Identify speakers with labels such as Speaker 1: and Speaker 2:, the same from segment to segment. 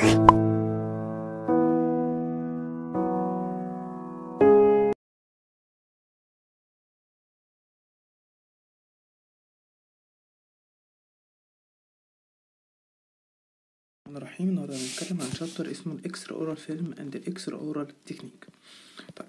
Speaker 1: الرحمن الرحيم النهارده هنتكلم عن شابتر اسمه الاكسترا اورال فيلم اند الاكسترا اورال تكنيك طيب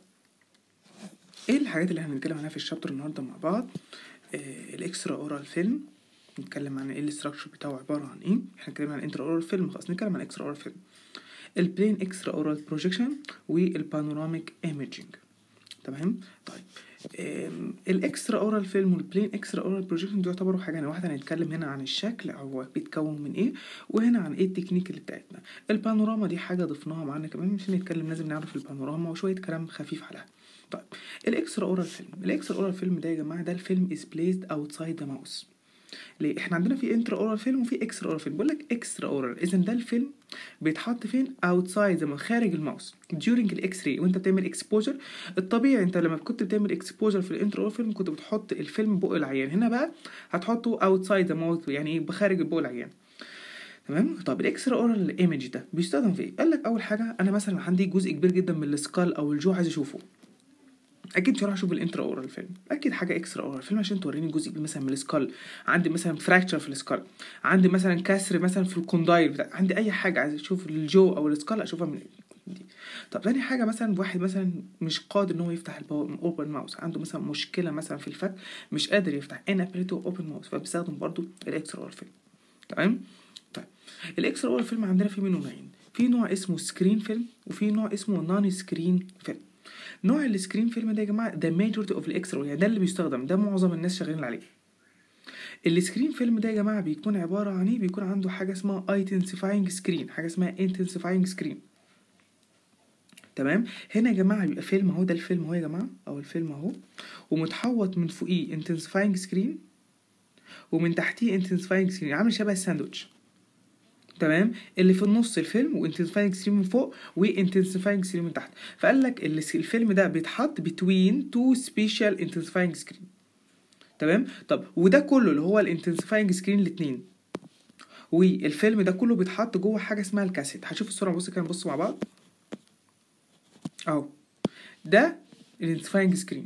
Speaker 1: ايه الحاجات اللي احنا هنتكلم عنها في الشابتر النهارده مع بعض آه الاكسترا اورال فيلم نتكلم عن ايه الاستراكشر بتاعه عباره عن ايه احنا اتكلمنا عن انترا اورال فيلم خلاص نتكلم عن اكسترا اورال فيلم البلين اكسترا اورال بروجيكشن والبانوراميك ايميجينج تمام طيب الاكسترا اورال فيلم والبلين اكسترا اورال بروجيكشن دول يعتبروا حاجه واحده هنتكلم هنا عن الشكل هو بيتكون من ايه وهنا عن ايه التكنيك اللي بتاعتنا البانوراما دي حاجه ضفناها معانا كمان مش نتكلم لازم نعرف البانوراما وشويه كلام خفيف عليها طيب الاكسترا اورال فيلم الاكسترا اورال فيلم ده يا جماعه ده الفيلم از بليزد اوتسايد ذا ماوس ليه احنا عندنا في انترا اورال فيلم وفي اكسترا اورال فيلم بقول لك اكسترا اورال اذا ده الفيلم بيتحط فين اوتسايد زي ما خارج الماوس during الاكس راي وانت بتعمل اكسبوجر الطبيعي انت لما كنت بتعمل اكسبوجر في الانترا اورال فيلم كنت بتحط الفيلم بق العيان هنا بقى هتحطه اوتسايد ذا ماوس يعني ايه بخارج بق العيان تمام طب الاكسترا اورال ايمج ده بيستخدم في ايه قال لك اول حاجه انا مثلا عندي جزء كبير جدا من السكال او الجو عايز اشوفه اكيد مش هروح اشوف الانترا اورال فيلم اكيد حاجه اكسترا اورال فيلم عشان توريني جزء كبير مثلا من السكال عندي مثلا فراكتشر في السكال عندي مثلا كسر مثلا في الكوندايل بتاع عندي اي حاجه عايز اشوف الجو او السكال اشوفها من دي طب تاني حاجه مثلا واحد مثلا مش قادر ان هو يفتح الاوبن ماوس عنده مثلا مشكله مثلا في الفك مش قادر يفتح inability اوبن ماوس فبيستخدم برضو الاكسترا اورال فيلم تمام طيب الاكسترا اورال فيلم عندنا في منه نوعين في نوع اسمه سكرين فيلم وفي نوع اسمه نون سكرين فيلم نوع السكرين فيلم ده يا جماعه ده ماجورتي اوف الاكسترا يعني ده اللي بيستخدم ده معظم الناس شغالين عليه السكرين فيلم ده يا جماعه بيكون عباره عن ايه بيكون عنده حاجه اسمها ايتنسيفاينج سكرين حاجه اسمها انتنسيفاينج سكرين تمام هنا يا جماعه بيبقى فيلم اهو ده الفيلم اهو يا جماعه او الفيلم اهو ومتحوط من فوقيه انتنسيفاينج سكرين ومن تحتيه انتنسيفاينج سكرين عامل شبه الساندوتش تمام اللي في النص الفيلم وانتنسيفاينج سكرين من فوق وانتنسيفاينج سكرين من تحت فقال لك الفيلم ده بيتحط بتوين تو سبيشال انتنسيفاينج سكرين تمام طب وده كله اللي هو الانتنسيفاينج سكرين الاثنين والفيلم ده كله بيتحط جوه حاجه اسمها الكاسيت هشوف الصوره بص كده نبص مع بعض اهو ده الانتنسيفاينج سكرين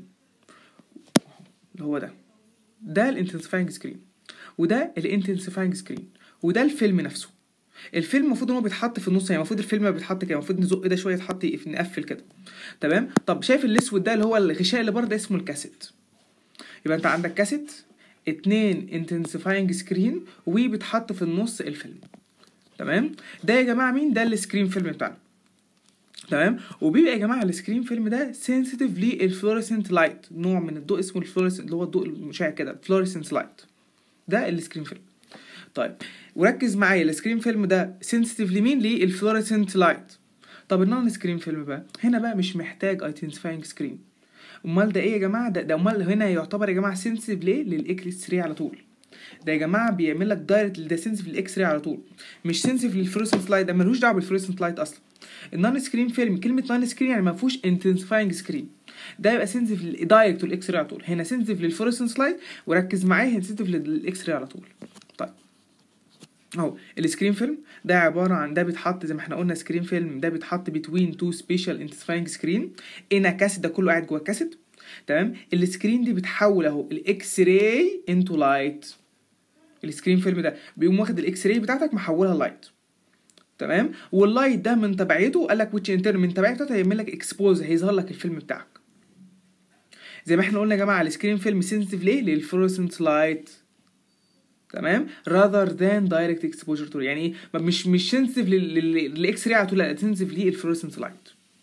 Speaker 1: اللي هو ده ده الانتنسيفاينج سكرين وده الانتنسيفاينج سكرين وده الفيلم نفسه الفيلم المفروض ان هو بيتحط في النص يعني المفروض الفيلم بيتحط كده المفروض نزق ده شويه يتحط نقفل كده تمام طب شايف الاسود ده اللي هو الغشاء اللي بره ده اسمه الكاسيت يبقى انت عندك كاسيت اتنين انتنسيفاينج سكرين وبيتحط في النص الفيلم تمام ده يا جماعه مين ده السكرين فيلم بتاعنا تمام وبيبقى يا جماعه السكرين فيلم ده سنسيتيف للفلوريسنت لايت نوع من الضوء اسمه الفلوريسنت اللي هو الضوء المشع كده فلوريسنت لايت ده السكرين فيلم طيب وركز معايا السكرين فيلم ده سنسيتيف لمين للفلوريسنت لايت طب النون سكرين فيلم بقى هنا بقى مش محتاج ايدنتيفاينج سكرين امال ده ايه يا جماعه ده ده امال هنا يعتبر يا جماعه سنسيتيف ليه للاكس راي على طول ده يا جماعه بيعمل لك دايركت ده سنسيتيف للاكس راي على طول مش سنسيتيف للفلوريسنت لايت ده ملوش دعوه بالفلوريسنت لايت اصلا النون سكرين فيلم كلمه نون سكرين يعني ما فيهوش انتنسيفاينج سكرين ده يبقى سنسيتيف دايركت للاكس راي على طول هنا سنسيتيف للفلوريسنت لايت وركز معايا سنسيتيف للاكس راي على طول طيب اهو السكرين فيلم ده عباره عن ده بيتحط زي ما احنا قلنا سكرين فيلم ده بيتحط بتوين تو سبيشال انتسفاينج سكرين هنا كاسيت ده كله قاعد جوه الكاسيت تمام السكرين دي بتحول اهو الاكس راي انتو لايت السكرين فيلم ده بيقوم واخد الاكس راي بتاعتك محولها لايت تمام واللايت ده من تبعيته قال لك ويتش انتر من تبعيته هيعمل لك اكسبوز هيظهر لك الفيلم بتاعك زي ما احنا قلنا يا جماعه السكرين فيلم سنسيتيف ليه للفلورسنت لايت تمام rather than direct exposure to يعني مش مش سنسيتيف للاكس راي على طول لا سنسيتيف للفلورسنت لايت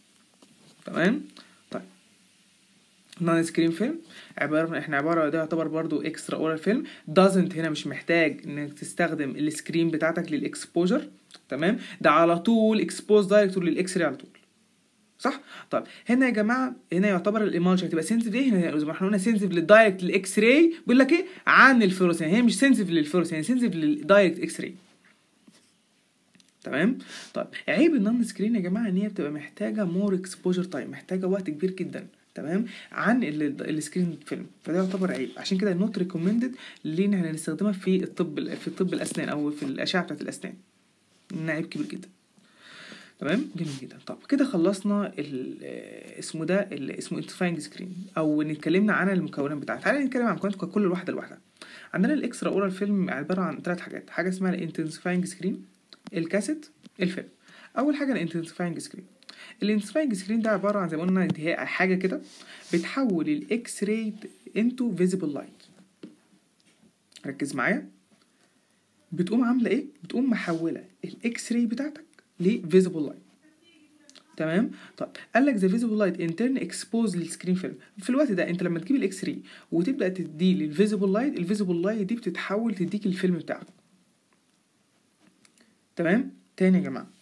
Speaker 1: تمام طيب نون سكرين فيلم عباره احنا عباره ده يعتبر برضو اكسترا اورال فيلم doesn't هنا مش محتاج انك تستخدم السكرين بتاعتك للاكسبوجر تمام ده على طول اكسبوز دايركت للاكس راي على طول صح طيب هنا يا جماعه هنا يعتبر الايمالج هتبقى سنسيتيف ايه هنا زي ما احنا قلنا سنسيتيف للدايركت للاكس راي بيقول لك ايه عن الفلورس يعني هي مش سنسيتيف للفلورس يعني سنسيتيف للدايركت اكس راي تمام طيب عيب النون سكرين يا جماعه ان هي بتبقى محتاجه مور اكسبوجر تايم محتاجه وقت كبير جدا تمام عن السكرين فيلم فده يعتبر عيب عشان كده نوت ريكومندد لينا احنا نستخدمها في الطب في طب الاسنان او في الاشعه بتاعت الاسنان عيب كبير جدا تمام جميل جدا طب كده خلصنا ال- آه، اسمه ده اللي اسمه انترفاينج سكرين او اتكلمنا عن المكونات بتاعتها تعالى نتكلم عن مكونات كل واحده لوحدها عندنا الاكسترا اورال فيلم عباره عن ثلاث حاجات حاجه اسمها الانتنسيفاينج سكرين الكاسيت الفيلم اول حاجه الانتنسيفاينج سكرين الانتنسيفاينج سكرين ده عباره عن زي ما قلنا هي حاجه كده بتحول الاكس راي انتو فيزيبل لايت ركز معايا بتقوم عامله ايه بتقوم محوله الاكس راي بتاعتك لفيزيبل لايت تمام طب قال لك ذا فيزيبل لايت ان تيرن اكسبوز للسكرين فيلم في الوقت ده انت لما تجيب الاكس راي وتبدا تديه للفيزيبل لايت الفيزيبل لايت دي بتتحول تديك الفيلم بتاعك تمام تاني يا جماعه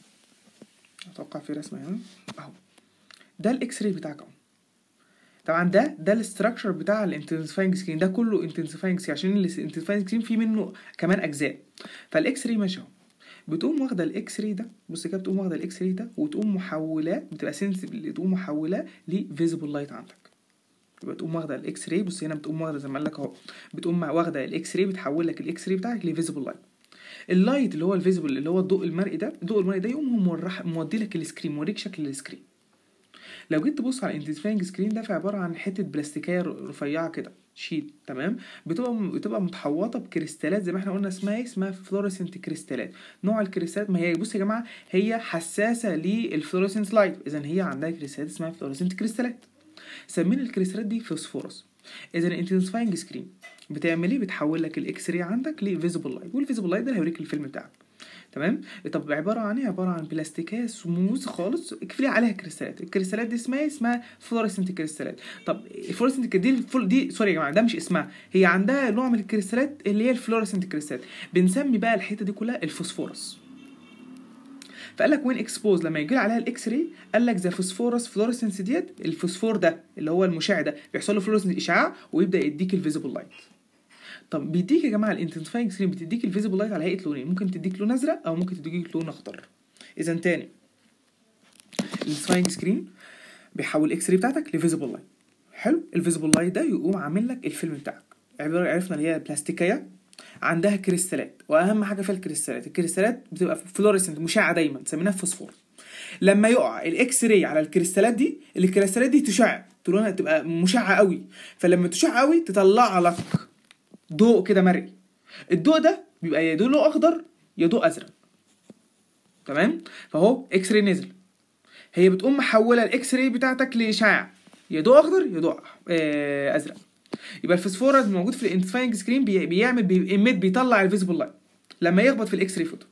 Speaker 1: اتوقع في رسمه هنا اهو ده الاكس راي بتاعك اهو طبعا ده ده الاستراكشر بتاع الانتنسيفاينج سكرين ده كله انتنسيفاينج سكرين عشان الانتنسيفاينج سكرين فيه منه كمان اجزاء فالاكس راي ماشي اهو بتقوم واخده الاكس راي ده بص كده بتقوم واخده الاكس راي ده وتقوم محولاه بتبقى سنسبل تقوم محولاه لفيزيبل لايت عندك يبقى تقوم واخده الاكس راي بص هنا بتقوم واخده زي ما قال لك اهو بتقوم واخده الاكس راي بتحول لك الاكس راي بتاعك لفيزيبل لايت اللايت اللي هو الفيزيبل اللي هو الضوء المرئي ده الضوء المرئي ده يقوم هو مورح مودي لك السكرين موريك شكل السكرين لو جيت تبص على الانتنسيفاينج سكرين ده فعباره عن حته بلاستيكيه رفيعه كده شيت تمام بتبقى بتبقى متحوطه بكريستالات زي ما احنا قلنا اسمها ايه اسمها فلوريسنت كريستالات نوع الكريستالات ما هي بص يا جماعه هي حساسه للفلوريسنت لايت اذا هي عندها كريستالات اسمها فلوريسنت كريستالات سمينا الكريستالات دي فوسفورس اذا الانتنسيفاينج سكرين بتعمل ايه بتحول لك الاكس راي عندك لفيزيبل لايت والفيزيبل لايت ده اللي هيوريك الفيلم بتاعك تمام طب عباره عن ايه عباره عن بلاستيكيه سموث خالص كفلي عليها كريستالات الكريستالات دي اسمها إيه؟ اسمها فلوريسنت كريستالات طب الفلوريسنت دي الفل دي سوري يا جماعه ده مش اسمها هي عندها نوع من الكريستالات اللي هي الفلوريسنت كريستالات بنسمي بقى الحته دي كلها الفوسفورس فقال لك وين اكسبوز لما يجي عليها الاكس راي قال لك ذا فوسفورس فلوريسنس ديت الفوسفور ده اللي هو المشع ده بيحصل له فلوريسنس اشعاع ويبدا يديك الفيزيبل لايت طب بيديك يا جماعه الانتنسيفاينج سكرين بتديك الفيزيبل لايت على هيئه لونين ممكن تديك لون ازرق او ممكن تديك لون اخضر اذا تاني الانتنسيفاينج سكرين بيحول الاكس راي بتاعتك لفيزيبل لايت حلو الفيزيبل لايت ده يقوم عامل لك الفيلم بتاعك عباره عرفنا اللي هي بلاستيكيه عندها كريستالات واهم حاجه فيها الكريستالات الكريستالات بتبقى فلوريسنت مشعه دايما سميناها فوسفور لما يقع الاكس راي على الكريستالات دي الكريستالات دي تشع لونها تبقى مشعه قوي فلما تشع قوي تطلع لك ضوء كده مرئي الضوء ده بيبقى يا ضوء اخضر يا ضوء ازرق تمام فهو اكس راي نزل هي بتقوم محوله الاكس راي بتاعتك لاشعاع يا ضوء اخضر يا ضوء آه ازرق يبقى الفوسفور الموجود في الانتفاينج سكرين بي- بيعمل بيمد بيطلع الفيزيبل لايت لما يخبط في الاكس راي فوتو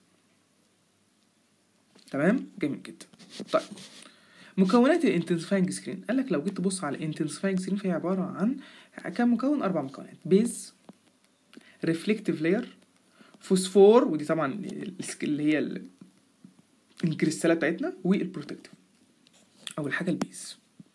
Speaker 1: تمام جميل جدا طيب مكونات الانتنسيفاينج سكرين قال لك لو جيت تبص على الانتنسيفاينج سكرين فهي عباره عن كم مكون اربع مكونات بيز ريفلكتيف لاير فوسفور ودي طبعا السك- اللي هي ال- الكريستالات بتاعتنا والبروتكتيف اول حاجه البيز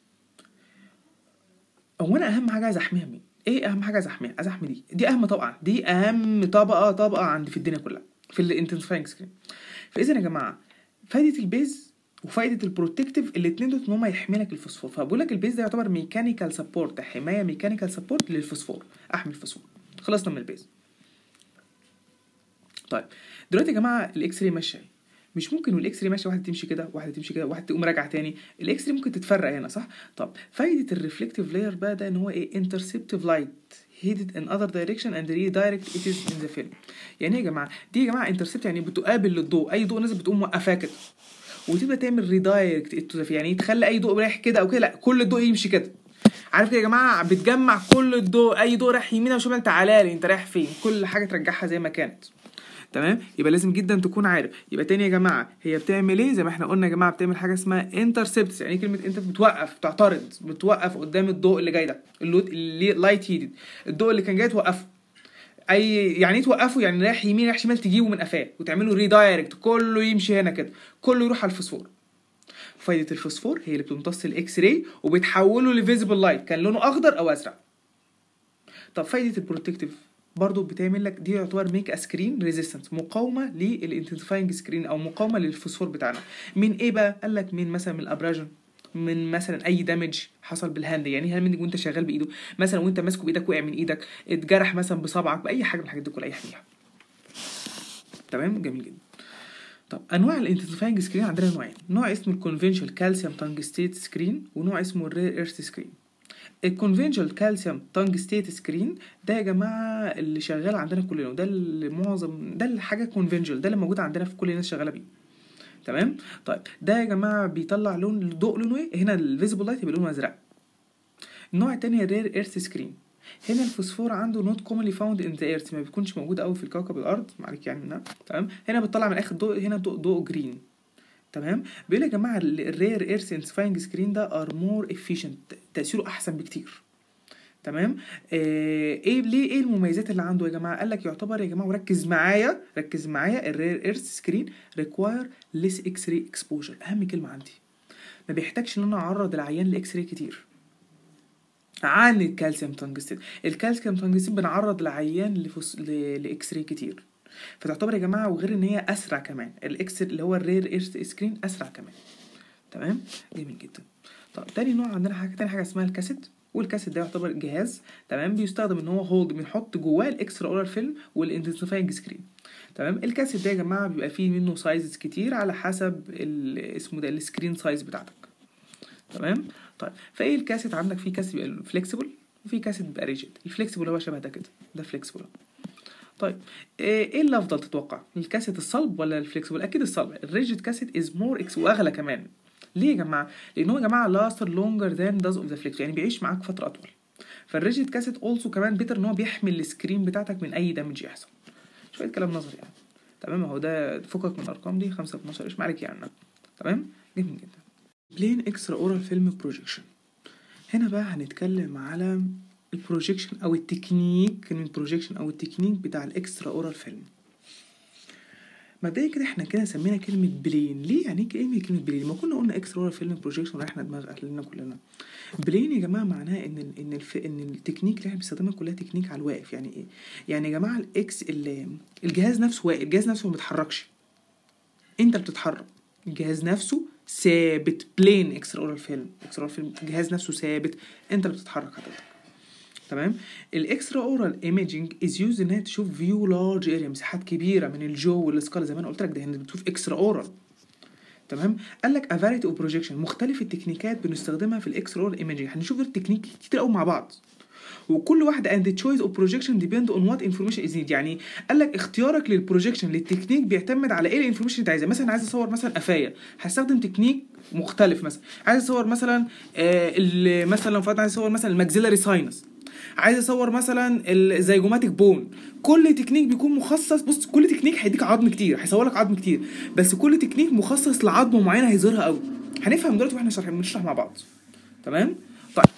Speaker 1: هو انا اهم حاجه عايز احميها مين ايه اهم حاجه عايز احميها عايز احمي دي دي اهم طبقه دي اهم طبقه طبقه عندي في الدنيا كلها في الانتنسيفاينج سكرين فاذا يا جماعه فايده البيز وفايده البروتكتيف الاثنين دول ان هم يحمي لك الفوسفور فبقول لك البيز ده يعتبر ميكانيكال سبورت حمايه ميكانيكال سبورت للفوسفور احمي الفوسفور خلصنا من البيز طيب دلوقتي يا جماعه الاكس راي ماشيه اهي. مش ممكن والاكس راي ماشيه واحده تمشي كده واحده تمشي كده واحده تقوم راجعه تاني الاكس راي ممكن تتفرق هنا صح طب فايده الريفلكتيف لاير بقى ده ان هو ايه انترسبتيف لايت headed in other direction and redirect it is in the film يعني ايه يا جماعه دي يا جماعه انترسبت يعني بتقابل للضوء اي ضوء نازل بتقوم موقفاه كده وتبدا تعمل ريدايركت يعني تخلي اي ضوء رايح كده او كده لا كل الضوء يمشي كده عارف كده يا جماعه بتجمع كل الضوء اي ضوء رايح يمين او شمال تعالى لي انت رايح فين كل حاجه ترجعها زي ما كانت تمام يبقى لازم جدا تكون عارف يبقى تاني يا جماعه هي بتعمل ايه زي ما احنا قلنا يا جماعه بتعمل حاجه اسمها انترسبت يعني إيه كلمه انت بتوقف بتعترض بتوقف قدام الضوء اللي جاي ده اللود اللي لايت هيدد الضوء اللي كان جاي توقفه اي يعني ايه توقفه يعني رايح يمين رايح شمال تجيبه من قفاه وتعمله ريدايركت كله يمشي هنا كده كله يروح على الفوسفور فايده الفوسفور هي اللي بتمتص الاكس راي وبتحوله لفيزيبل لايت كان لونه اخضر او ازرق طب فايده البروتكتيف برضو بتعمل لك دي يعتبر ميك سكرين ريزيستنس مقاومه للانتنسيفاينج سكرين او مقاومه للفوسفور بتاعنا من ايه بقى قال لك من مثلا من الابراجن من مثلا اي دامج حصل بالهاند يعني هاند وانت شغال بايده مثلا وانت ماسكه بايدك وقع من ايدك اتجرح مثلا بصبعك باي حاجه من الحاجات دي كلها يحميها تمام جميل جدا طب انواع الانتنسيفاينج سكرين عندنا نوعين نوع اسمه الكونفنشال كالسيوم تانجستيت سكرين ونوع اسمه الرير ايرث سكرين الكونفنشال كالسيوم تانجستيت سكرين ده يا جماعه اللي شغال عندنا كلنا وده اللي معظم ده الحاجه كونفنشال ده اللي موجود عندنا في كل الناس شغاله بيه تمام طيب ده يا جماعه بيطلع لون الضوء لونه ايه هنا الفيزيبل لايت يبقى لونه ازرق النوع التاني الرير ايرث سكرين هنا الفوسفور عنده نوت كومنلي فاوند ان ذا ايرث ما بيكونش موجود قوي في الكوكب الارض معلش يعني هنا تمام هنا بتطلع من اخر ضوء هنا ضوء ضوء جرين تمام بيقول يا جماعه الرير ايرث انسفاينج سكرين ده ار مور افيشنت تاثيره احسن بكتير تمام آه ايه ليه ايه المميزات اللي عنده يا جماعه قال لك يعتبر يا جماعه وركز معايا ركز معايا الرير ايرث سكرين ريكواير ليس اكس راي اكسبوجر اهم كلمه عندي ما بيحتاجش ان انا اعرض العيان لاكس راي كتير عن الكالسيوم تنجستين الكالسيوم تنجستين بنعرض العيان لفس... ل... لاكس راي كتير فتعتبر يا جماعه وغير ان هي اسرع كمان الاكس اللي هو الرير ايرث سكرين اسرع كمان تمام جميل جدا طب تاني نوع عندنا حاجه تاني حاجه اسمها الكاسيت والكاسيت ده يعتبر جهاز تمام بيستخدم ان هو هولد بنحط جواه الاكسترا اورال فيلم والانتنسيفاينج سكرين تمام الكاسيت ده يا جماعه بيبقى فيه منه سايزز كتير على حسب اسمه ده السكرين سايز بتاعتك تمام طيب فايه الكاسيت عندك في كاسيت بيبقى فليكسيبل وفي كاسيت بيبقى ريجيد الفليكسيبل هو شبه ده كده ده فليكسيبل طيب ايه اللي افضل تتوقع الكاسيت الصلب ولا الفليكسيبل اكيد الصلب الريجيد كاسيت از مور اكس واغلى كمان ليه يا جماعه لان هو يا جماعه لاستر لونجر ذان داز اوف ذا فليكس يعني بيعيش معاك فتره اطول فالريجيد كاسيت اولسو كمان بيتر ان هو بيحمي السكرين بتاعتك من اي دامج يحصل شويه كلام نظري يعني تمام اهو ده فكك من الارقام دي 5 12 ايش معاك يعني تمام جميل جدا بلين اكسترا اورال فيلم بروجيكشن هنا بقى هنتكلم على البروجيكشن او التكنيك كلمه بروجيكشن او التكنيك بتاع الاكسترا اورال فيلم مبدئيا كده احنا كده سمينا كلمة بلين ليه يعني ايه كلمة بلين ما كنا قلنا اكسترا اورال فيلم بروجيكشن احنا دماغ اهلنا كلنا بلين يا جماعة معناها ان ال ان الف ان التكنيك اللي احنا بنستخدمها كلها تكنيك على الواقف يعني ايه يعني يا جماعة الاكس الجهاز نفسه واقف الجهاز نفسه ما بيتحركش انت بتتحرك الجهاز نفسه ثابت بلين اكسترا اورال فيلم اكسترا اورال فيلم الجهاز نفسه ثابت انت اللي بتتحرك حضرتك تمام الاكسترا اورال ايميجنج از يوز ان هي تشوف فيو لارج اريا مساحات كبيره من الجو والسكال زي ما انا قلت لك ده هنا بتشوف اكسترا اورال تمام قال لك افاريتي اوف بروجيكشن مختلف التكنيكات بنستخدمها في الاكسترا اورال ايميجنج هنشوف التكنيك كتير قوي مع بعض وكل واحده اند تشويس اوف بروجيكشن ديبند اون وات انفورميشن از نيد يعني قال لك اختيارك للبروجيكشن للتكنيك بيعتمد على ايه الانفورميشن اللي انت عايزها مثلا عايز اصور مثلا قفايه هستخدم تكنيك مختلف مثلا عايز اصور مثلا آه مثلا لو فرضنا عايز اصور مثلا الماكسيلاري ساينس عايز اصور مثلا الزيجوماتيك بون كل تكنيك بيكون مخصص بص كل تكنيك هيديك عظم كتير هيصور لك عظم كتير بس كل تكنيك مخصص لعظمه معينه هيظهرها قوي هنفهم دلوقتي واحنا شرح بنشرح مع بعض تمام طيب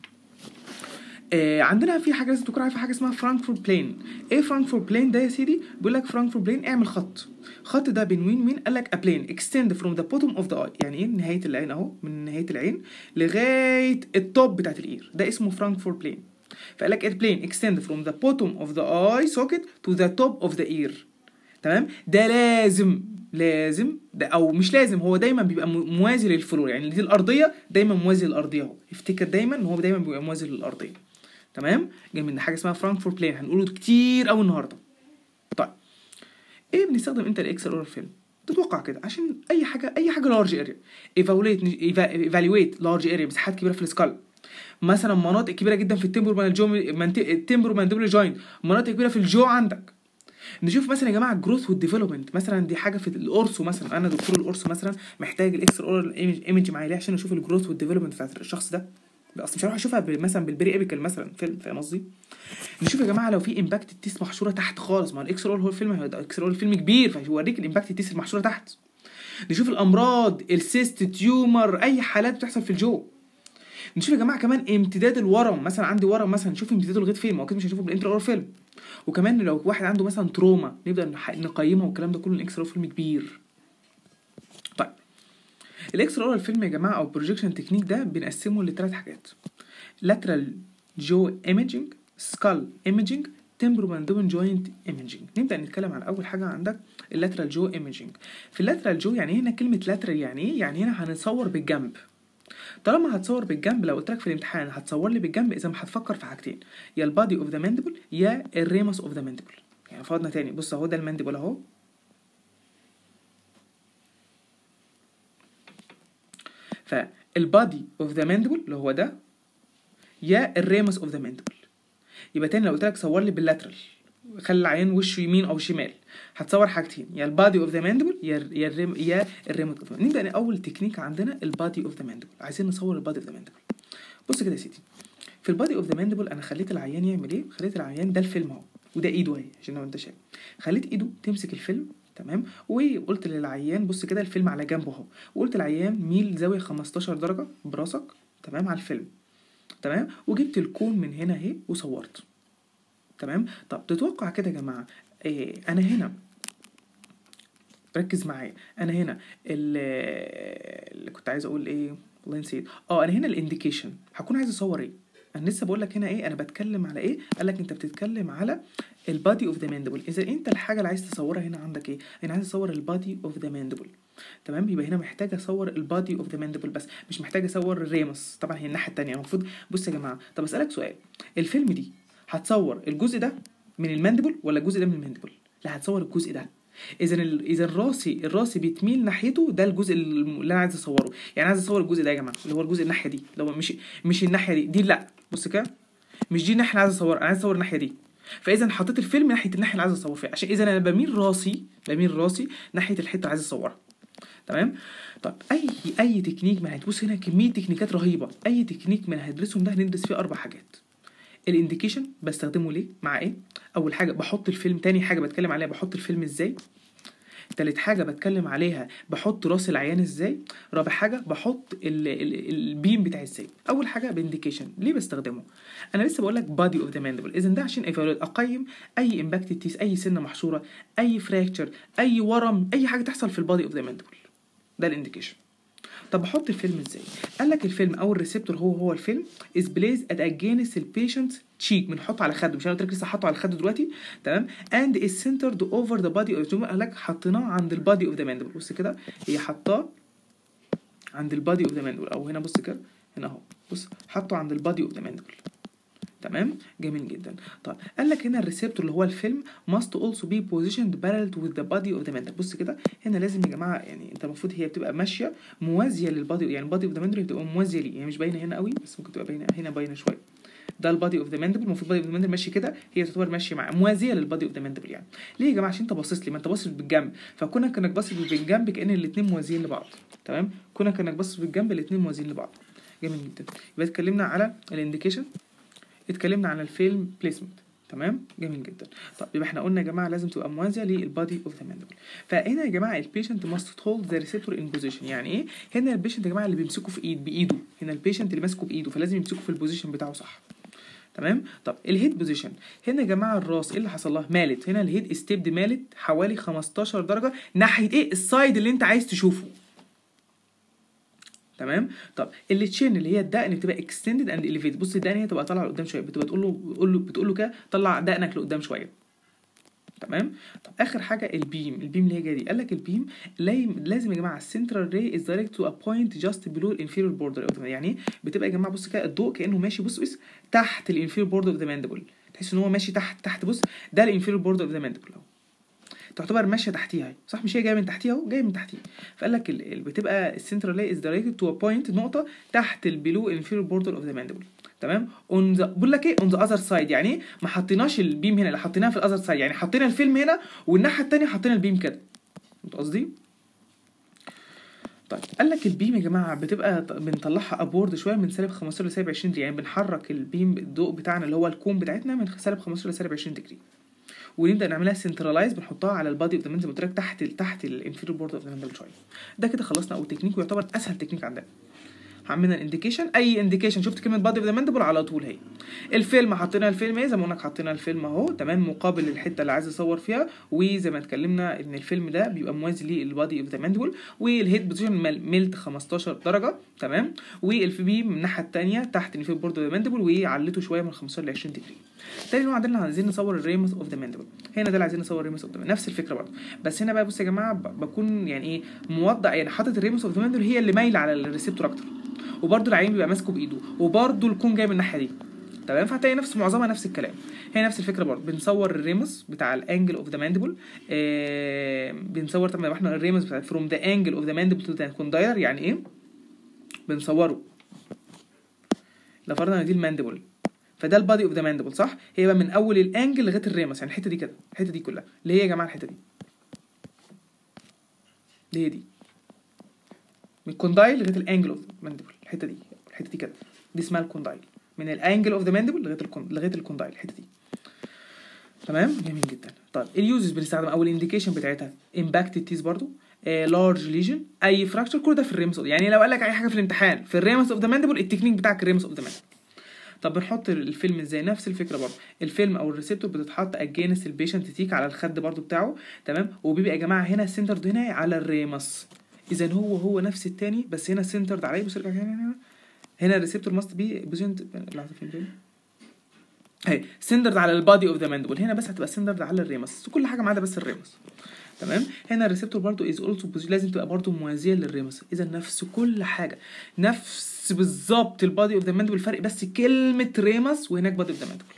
Speaker 1: آه عندنا في حاجه لازم تكون عارفه حاجه اسمها فرانكفورت بلين ايه فرانكفورت بلين ده يا سيدي بيقول لك فرانكفورت بلين اعمل خط خط ده بين مين مين قال لك ا بلين اكستند فروم ذا بوتوم اوف ذا اي يعني ايه نهايه العين اهو من نهايه العين لغايه التوب بتاعت الاير ده اسمه فرانكفورت بلين فقال لك airplane extend from the bottom of the eye socket to the top of the ear تمام ده لازم لازم ده او مش لازم هو دايما بيبقى موازي للفلور يعني دي الارضيه دايما موازي للارضيه اهو افتكر دايما ان هو دايما بيبقى موازي للارضيه تمام جميل حاجه اسمها فرانكفورت بلين هنقوله كتير قوي النهارده طيب ايه بنستخدم امتى الاكس اورال فيلم تتوقع كده عشان اي حاجه اي حاجه لارج اريا ايفالويت ايفالويت لارج اريا مساحات كبيره في السكال مثلا مناطق كبيره جدا في التمبرو التمبرو مانديبل جوينت مناطق كبيره في الجو عندك نشوف مثلا يا جماعه الجروث والديفلوبمنت مثلا دي حاجه في الاورسو مثلا انا دكتور الاورسو مثلا محتاج الاكسترا اورال ايمج معايا ليه عشان اشوف الجروث والديفلوبمنت بتاعت الشخص ده اصل مش هروح اشوفها مثلا بالبري ايبيكال مثلا فيلم فاهم قصدي نشوف يا جماعه لو في امباكت تيس محشوره تحت خالص ما الاكسترا اورال هو الفيلم الاكسترا اورال فيلم كبير فهيوريك الامباكت تيس المحشوره تحت نشوف الامراض السيست تيومر اي حالات بتحصل في الجو نشوف يا جماعه كمان امتداد الورم مثلا عندي ورم مثلا نشوف امتداده لغايه فين ما اكيد مش هنشوفه بالانترا اورال فيلم وكمان لو واحد عنده مثلا تروما نبدا نقيمها والكلام ده كله الاكسترا فيلم كبير طيب الاكسترا اورال فيلم يا جماعه او بروجيكشن تكنيك ده بنقسمه لثلاث حاجات lateral جو ايميجنج سكال ايميجنج تمبروماندوبن جوينت ايميجنج نبدا نتكلم عن اول حاجه عندك اللاترال جو ايميجنج في اللاترال جو يعني هنا كلمه لاترال يعني ايه يعني هنا هنصور بالجنب طالما هتصور بالجنب لو قلت لك في الامتحان هتصور لي بالجنب اذا هتفكر في حاجتين يا البادي اوف ذا مانديبل يا الريمس اوف ذا مانديبل يعني فرضنا تاني بص اهو ده المانديبل اهو فالبادي اوف ذا ماندبل اللي هو ده يا الريمس اوف ذا ماندبل يبقى تاني لو قلت لك صور لي باللاترال خلي العيان وشه يمين او شمال هتصور حاجتين يا البادي اوف ذا ماندبل يا يا الريم يا الريموت اوف نبدا اول تكنيك عندنا البادي اوف ذا ماندبل عايزين نصور البادي اوف ذا ماندبل بص كده يا سيدي في البادي اوف ذا ماندبل انا خليت العيان يعمل ايه خليت العيان ده الفيلم اهو وده ايده اهي عشان لو انت شايف خليت ايده تمسك الفيلم تمام وقلت للعيان بص كده الفيلم على جنبه اهو وقلت للعيان ميل زاويه 15 درجه براسك تمام على الفيلم تمام وجبت الكون من هنا اهي وصورت تمام طب تتوقع كده يا جماعه إيه انا هنا ركز معايا انا هنا ال- اللي كنت عايز اقول ايه والله نسيت اه انا هنا الانديكيشن هكون عايز اصور ايه انا لسه بقول لك هنا ايه انا بتكلم على ايه قال لك انت بتتكلم على البادي اوف ذا ماندبل اذا انت الحاجه اللي عايز تصورها هنا عندك ايه انا عايز اصور البادي اوف ذا ماندبل تمام يبقى هنا محتاج اصور البادي اوف ذا ماندبل بس مش محتاج اصور الريمس طبعا هي الناحيه التانية المفروض بص يا جماعه طب اسالك سؤال الفيلم دي هتصور الجزء ده من الماندبل ولا الجزء ده من الماندبل لا هتصور الجزء ده اذا ال... اذا الراسي الراسي بيتميل ناحيته ده الجزء اللي انا عايز اصوره يعني عايز اصور الجزء ده يا جماعه اللي هو الجزء الناحيه دي اللي هو مش مش الناحيه دي دي لا بص كده مش دي الناحيه اللي عايز اصورها انا عايز اصور الناحيه دي فاذا حطيت الفيلم ناحيه الناحيه اللي عايز اصور فيها عشان اذا انا بميل راسي بميل راسي ناحيه الحته اللي عايز اصورها تمام طب اي اي تكنيك ما هتبص هنا كميه تكنيكات رهيبه اي تكنيك من هندرسهم ده هندرس فيه اربع حاجات الانديكيشن بستخدمه ليه مع ايه اول حاجه بحط الفيلم تاني حاجه بتكلم عليها بحط الفيلم ازاي تالت حاجة بتكلم عليها بحط راس العيان ازاي رابع حاجة بحط ال ال البيم بتاعي ازاي أول حاجة بانديكيشن ليه بستخدمه أنا لسه بقول لك بادي اوف ذا ماندبل إذا ده عشان ايفالويت أقيم أي امباكت تيس أي سنة محشورة أي فراكتشر أي ورم أي حاجة تحصل في البادي اوف ذا ماندبل ده الانديكيشن طب احط الفيلم ازاي قال لك الفيلم او الريسبتور هو هو الفيلم از بليز ات اجينست البيشنت تشيك بنحطه على خده مش انا قلت لك لسه حاطه على خده دلوقتي تمام اند از سنترد اوفر ذا بادي اوف قال لك حطيناه عند البادي اوف ذا ماندبل بص كده هي حطاه عند البادي اوف ذا ماندبل او هنا بص كده هنا اهو بص حطه عند البادي اوف ذا ماندبل تمام جميل جدا طيب قال لك هنا الريسبتور اللي هو الفيلم must also be positioned parallel with the body of the mandible بص كده هنا لازم يا جماعه يعني انت المفروض هي بتبقى ماشيه موازيه للبادي يعني البادي اوف ذا ماندبل بتبقى موازيه ليه يعني مش باينه هنا قوي بس ممكن تبقى باينه هنا باينه شويه ده البادي اوف ذا ماندبل المفروض البادي اوف ذا ماندبل ماشي كده هي تعتبر ماشيه مع موازيه للبادي اوف ذا ماندبل يعني ليه يا جماعه عشان انت باصص لي ما انت باصص بالجنب فكونك انك باصص بالجنب كان الاثنين موازيين لبعض تمام كونك انك باصص بالجنب الاثنين موازيين لبعض جميل جدا يبقى اتكلمنا على الانديكيشن اتكلمنا عن الفيلم بليسمنت تمام جميل جدا طب يبقى احنا قلنا يا جماعه لازم تبقى موازيه للبادي اوف ذا ماندبل فهنا يا جماعه البيشنت ماست هولد ذا ريسبتور ان بوزيشن يعني ايه هنا البيشنت يا جماعه اللي بيمسكه في ايد بايده هنا البيشنت اللي ماسكه بايده فلازم يمسكه في البوزيشن بتاعه صح تمام طب الهيد بوزيشن هنا يا جماعه الراس ايه اللي حصل لها مالت هنا الهيد ستيبد مالت حوالي 15 درجه ناحيه ايه السايد اللي انت عايز تشوفه تمام طب اللي تشين اللي هي الدقن بتبقى اكستندد اند اليفيت بص الدقن هي تبقى طالعه لقدام شويه بتبقى تقول له بتقول له بتقول له كده طلع دقنك لقدام شويه تمام طب اخر حاجه البيم البيم اللي هي جايه دي قال لك البيم لازم يا جماعه السنترال راي از دايركت تو ا بوينت جاست بلو الانفيريور بوردر يعني ايه بتبقى يا جماعه بص كده الضوء كانه ماشي بص بص تحت الانفيريور بوردر اوف ذا ماندبل تحس ان هو ماشي تحت تحت بص ده الانفيريور بوردر اوف ذا ماندبل اهو تعتبر ماشيه تحتيها صح مش هي جايه من تحتيها اهو جايه من تحتيها فقال لك ال... ال... بتبقى السنترال لاي از دايركتد تو ا بوينت نقطه تحت البلو انفيريور بوردر اوف ذا ماندبل تمام اون ذا بقول لك ايه اون ذا اذر سايد يعني ايه ما حطيناش البيم هنا لا حطيناها في الاذر سايد يعني حطينا الفيلم هنا والناحيه الثانيه حطينا البيم كده فهمت قصدي طيب قال لك البيم يا جماعه بتبقى بنطلعها ابورد شويه من سالب 15 لسالب 20 دجري يعني بنحرك البيم الضوء بتاعنا اللي هو الكون بتاعتنا من سالب 15 لسالب 20 دجري ونبدا نعملها سنترلايز بنحطها على البادي اوف ذا زي ما قلت لك تحت تحت الانفيريور بورد اوف ذا شويه ده كده خلصنا اول تكنيك ويعتبر اسهل تكنيك عندنا عملنا الانديكيشن اي انديكيشن شفت كلمه بادي اوف ذا ماندبل على طول هي الفيلم حطينا الفيلم ايه زي ما قلنا حطينا الفيلم اهو تمام مقابل للحته اللي عايز اصور فيها وزي ما اتكلمنا ان الفيلم ده بيبقى موازي للبادي اوف ذا ماندبل والهيد بوزيشن ميلت 15 درجه تمام والبي من الناحيه الثانيه تحت الفيل بورد اوف ذا ماندبل وعلته شويه من 15 ل 20 دجري تاني نوع عندنا عايزين نصور الريمس اوف ذا ماندبل هنا ده اللي عايزين نصور الريمس اوف ذا نفس الفكره برضه بس هنا بقى بص يا جماعه بكون يعني ايه موضع يعني حاطط الريمس اوف ذا ماندبل هي اللي مايله على الريسبتور اكتر وبرده العين بيبقى ماسكه بايده وبرده الكون جاي من الناحيه دي تمام فهتلاقي نفس معظمها نفس الكلام هي نفس الفكره برضه بنصور الريمس بتاع الانجل اوف ذا ماندبل بنصور طبعا احنا الريمس بتاع فروم ذا انجل اوف ذا ماندبل تو ذا كوندايلر يعني ايه بنصوره لو فرضنا ان دي الماندبل فده البادي اوف ذا ماندبل صح هي بقى من اول الانجل لغايه الريمس يعني الحته دي كده الحته دي كلها اللي هي يا جماعه الحته دي اللي هي دي من الكوندايل لغايه الانجل اوف ماندبل الحته دي الحته دي كده دي اسمها الكوندايل من الانجل اوف ذا ماندبل لغايه الكون لغايه الكوندايل الحته دي تمام جميل جدا طيب اليوزز بنستخدم او الانديكيشن بتاعتها امباكتد تيز برضو لارج ليجن اي فراكشر كل ده في الريمس يعني لو قال لك اي حاجه في الامتحان في الريمس اوف ذا ماندبل التكنيك بتاعك الريمس اوف ذا ماندبل طب بنحط الفيلم ازاي نفس الفكره برضه الفيلم او الريسبتور بتتحط اجينست البيشنت تيك على الخد برضه بتاعه تمام وبيبقى يا جماعه هنا سنترد هنا على الريمس اذا هو هو نفس التاني بس هنا سنترد عليه بص ارجع هنا هنا هنا الريسبتور ماست بي بوزيشن لحظه فين فين اهي سنترد على البادي اوف ذا ماندبل هنا بس هتبقى سنترد على الريمس كل حاجه ما عدا بس الريمس تمام هنا الريسبتور برضو از اولسو لازم تبقى برضو موازيه للريمس اذا نفس كل حاجه نفس بالظبط البادي اوف ذا ماندبل الفرق بس كلمه ريمس وهناك بادي اوف ذا ماندبل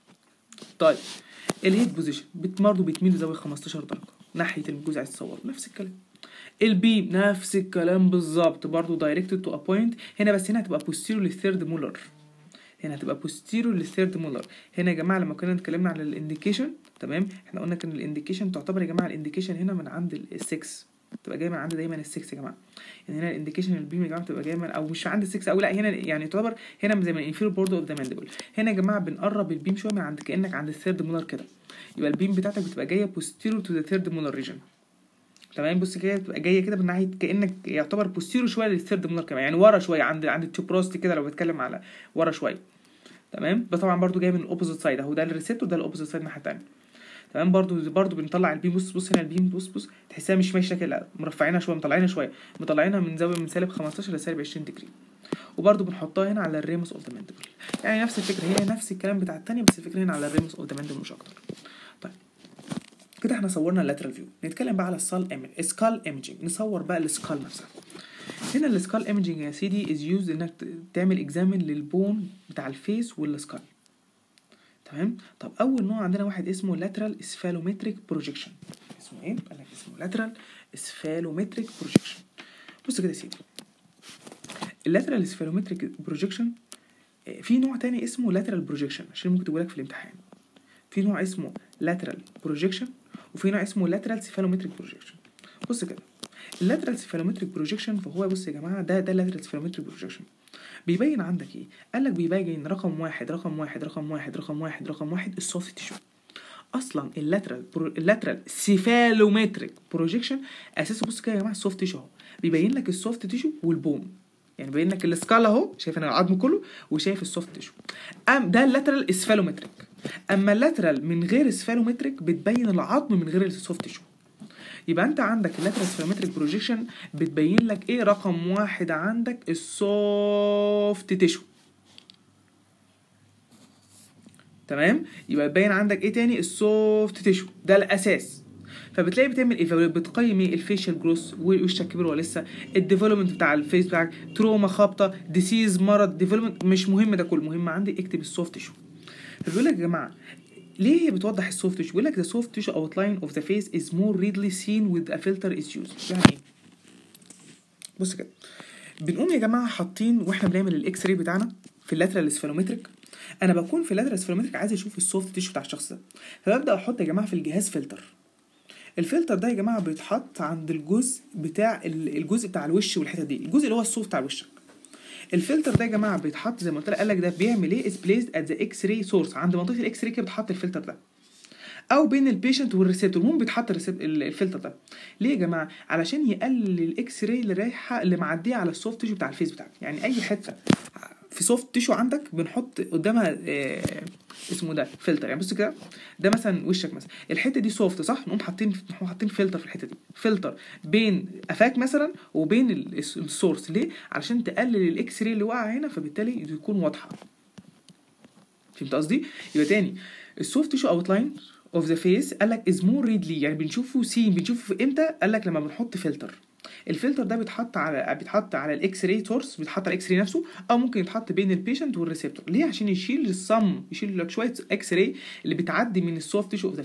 Speaker 1: طيب الهيد بوزيشن برضه بتميل لزاويه 15 درجه ناحيه الجزء عايز تصوره نفس الكلام البيم نفس الكلام بالظبط برضه دايركتد تو ا بوينت هنا بس هنا هتبقى بوستيريور للثيرد مولر هنا هتبقى بوستيريور للثيرد مولر هنا يا جماعه لما كنا اتكلمنا على الانديكيشن تمام احنا قلنا كان الانديكيشن تعتبر يا جماعه الانديكيشن هنا من عند ال6 تبقى جايه من عند دايما ال6 يا جماعه يعني هنا الانديكيشن البيم يا جماعه بتبقى جايه من او مش عند ال6 او لا هنا يعني تعتبر هنا زي ما الانفيرور بورد اوف ذا ماندبل هنا يا جماعه بنقرب البيم شويه من عند كانك عند الثيرد مولر كده يبقى البيم بتاعتك بتبقى جايه بوستيريور تو ذا ثيرد مولر ريجن تمام بص كده بتبقى جايه كده من ناحيه كانك يعتبر بوستيريور شويه للثيرد مولر كمان يعني ورا شويه عند عند التوبروست كده لو بتكلم على ورا شويه تمام بس طبعا برضو جاي من الاوبوزيت سايد اهو ده الريسبتور ده الاوبوزيت سايد الناحيه الثانيه تمام برضو برضو بنطلع البيم بص بص هنا البيم بص بص تحسها مش ماشيه كده مرفعينها شويه مطلعينها شويه مطلعينها من زاويه من سالب 15 لسالب 20 ديجري وبرضو بنحطها هنا على الريموس اوف ذا ماندبل يعني نفس الفكره هي نفس الكلام بتاع الثانيه بس الفكره هنا على الريموس اوف ذا ماندبل مش اكتر طيب كده احنا صورنا اللاترال فيو نتكلم بقى على السال ايمج سكال ايمجنج نصور بقى السكال نفسها هنا السكال ايمجنج يا سيدي از يوز انك تعمل اكزامن للبون بتاع الفيس والسكال تمام طب اول نوع عندنا واحد اسمه lateral sphalometric projection اسمه ايه قال لك اسمه lateral sphalometric projection بص كده يا سيدي اللاترال sphalometric projection في نوع تاني اسمه lateral projection عشان ممكن تقول لك في الامتحان في نوع اسمه lateral projection وفي نوع اسمه lateral cephalometric projection بص كده اللاترال سيفالومتريك بروجيكشن فهو بص يا جماعه ده ده اللاترال سيفالومتريك بروجيكشن بيبين عندك ايه قال لك بيبين رقم واحد رقم واحد رقم واحد رقم واحد رقم واحد السوفت تيشو اصلا اللاترال برو... اللاترال سيفالومتريك بروجيكشن اساسه بص كده يا جماعه السوفت تيشو اهو بيبين لك السوفت تيشو والبون يعني بيبين لك السكال اهو شايف انا العظم كله وشايف السوفت تيشو ام ده اللاترال اسفالومتريك اما اللاترال من غير اسفالومتريك بتبين العظم من غير السوفت تيشو يبقى انت عندك اللاترال سيرامتريك بروجيكشن بتبين لك ايه رقم واحد عندك السوفت تيشو تمام يبقى باين عندك ايه تاني السوفت تيشو ده الاساس فبتلاقي بتعمل ايه بتقيم ايه الفيشل جروس وشك كبير ولا لسه الديفلوبمنت بتاع الفيس بتاعك تروما خبطه ديسيز مرض ديفلوبمنت مش مهم ده كله مهم عندي اكتب السوفت تيشو فبيقول لك يا جماعه ليه هي بتوضح السوفت تيشو بيقول لك the soft tissue outline of the face is more readily seen with a filter is used يعني ايه بص كده بنقوم يا جماعه حاطين واحنا بنعمل الاكس راي بتاعنا في اللاترال سفالومتريك انا بكون في اللاترال سفالومتريك عايز اشوف السوفت تيشو بتاع الشخص ده فببدا احط يا جماعه في الجهاز فلتر الفلتر ده يا جماعه بيتحط عند الجزء بتاع الجزء بتاع الوش والحته دي الجزء اللي هو السوفت بتاع وشك الفلتر ده يا جماعه بيتحط زي ما قلت لك قال لك ده بيعمل ايه از بليزد ات ذا اكس راي سورس عند منطقه الاكس راي كده بتحط الفلتر ده او بين البيشنت والريسبتور المهم بيتحط الفلتر ده ليه يا جماعه علشان يقلل الاكس راي اللي رايحه اللي معديه على السوفت تيشو بتاع الفيس بتاعك يعني اي حته في سوفت تيشو عندك بنحط قدامها آه اسمه ده فلتر يعني بص كده ده مثلا وشك مثلا الحته دي سوفت صح نقوم حاطين نقوم حاطين فلتر في الحته دي فلتر بين قفاك مثلا وبين السورس ليه علشان تقلل الاكس راي اللي واقعه هنا فبالتالي تكون واضحه فهمت قصدي يبقى تاني السوفت تيشو اوتلاين اوف ذا فيس قال لك از مور ريدلي يعني بنشوفه سين بنشوفه امتى قال لك لما بنحط فلتر الفلتر ده بيتحط على بيتحط على الاكس راي سورس بيتحط على الاكس راي نفسه او ممكن يتحط بين البيشنت والريسبتور ليه عشان يشيل الصم يشيل لك شويه اكس راي اللي بتعدي من السوفت تيشو اوف ذا فيس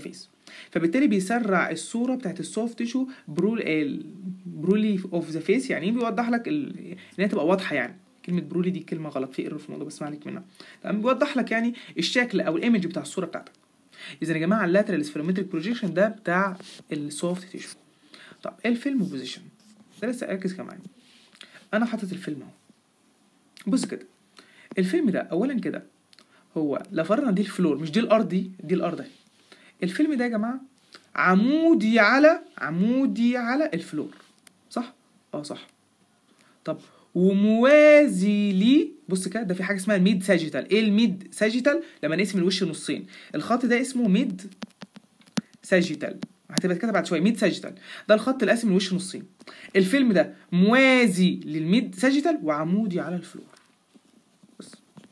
Speaker 1: فبالتالي بيسرع الصوره بتاعت السوفت تيشو برول برولي اوف ذا فيس يعني ايه بيوضح لك ال... ان هي تبقى واضحه يعني كلمة برولي دي كلمة غلط في ايرور في الموضوع بس ما عليك منها تمام بيوضح لك يعني الشكل او الايمج بتاع الصورة بتاعتك اذا يا جماعة اللاترال سفيرومتريك بروجيكشن ده بتاع السوفت تيشو طب ايه الفيلم بوزيشن ده لسه ركز كده معايا انا حاطط الفيلم اهو بص كده الفيلم ده اولا كده هو لو فرضنا دي الفلور مش دي الارض دي دي الارض اهي الفيلم ده يا جماعه عمودي على عمودي على الفلور صح اه صح طب وموازي ليه بص كده ده في حاجه اسمها الميد ساجيتال ايه الميد ساجيتال لما نقسم الوش نصين الخط ده اسمه ميد ساجيتال هتبقى كده بعد شويه ميد ساجيتال ده الخط اللي قاسم الوش نصين الفيلم ده موازي للميد ساجيتال وعمودي على الفلور بس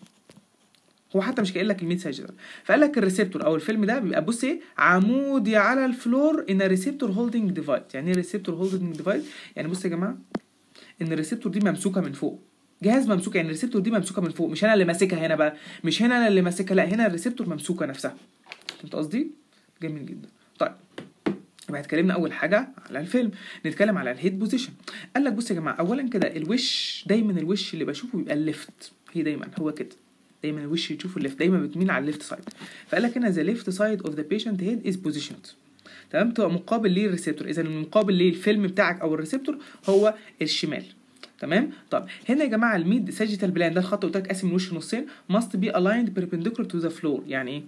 Speaker 1: هو حتى مش قايل لك الميد ساجيتال فقال لك الريسبتور او الفيلم ده بيبقى بص ايه عمودي على الفلور ان ريسبتور هولدنج ديفايس يعني ايه ريسبتور هولدنج ديفايس يعني بص يا جماعه ان الريسبتور دي ممسوكه من فوق جهاز ممسوك يعني الريسبتور دي ممسوكه من فوق مش انا اللي ماسكها هنا بقى مش هنا انا اللي ماسكها لا هنا الريسبتور ممسوكه نفسها فهمت قصدي جميل جدا طيب يبقى اتكلمنا اول حاجه على الفيلم نتكلم على الهيد بوزيشن قال لك بص يا جماعه اولا كده الوش دايما الوش اللي بشوفه بيبقى الليفت هي دايما هو كده دايما الوش يشوفه الليفت دايما بتميل على الليفت سايد فقال لك هنا ذا ليفت سايد اوف ذا بيشنت هيد از بوزيشند تمام تبقى مقابل للريسبتور اذا المقابل للفيلم بتاعك او الريسبتور هو الشمال تمام طب هنا يا جماعه الميد ساجيتال بلان ده الخط قلت لك قاسم الوش نصين must be aligned perpendicular to the floor يعني ايه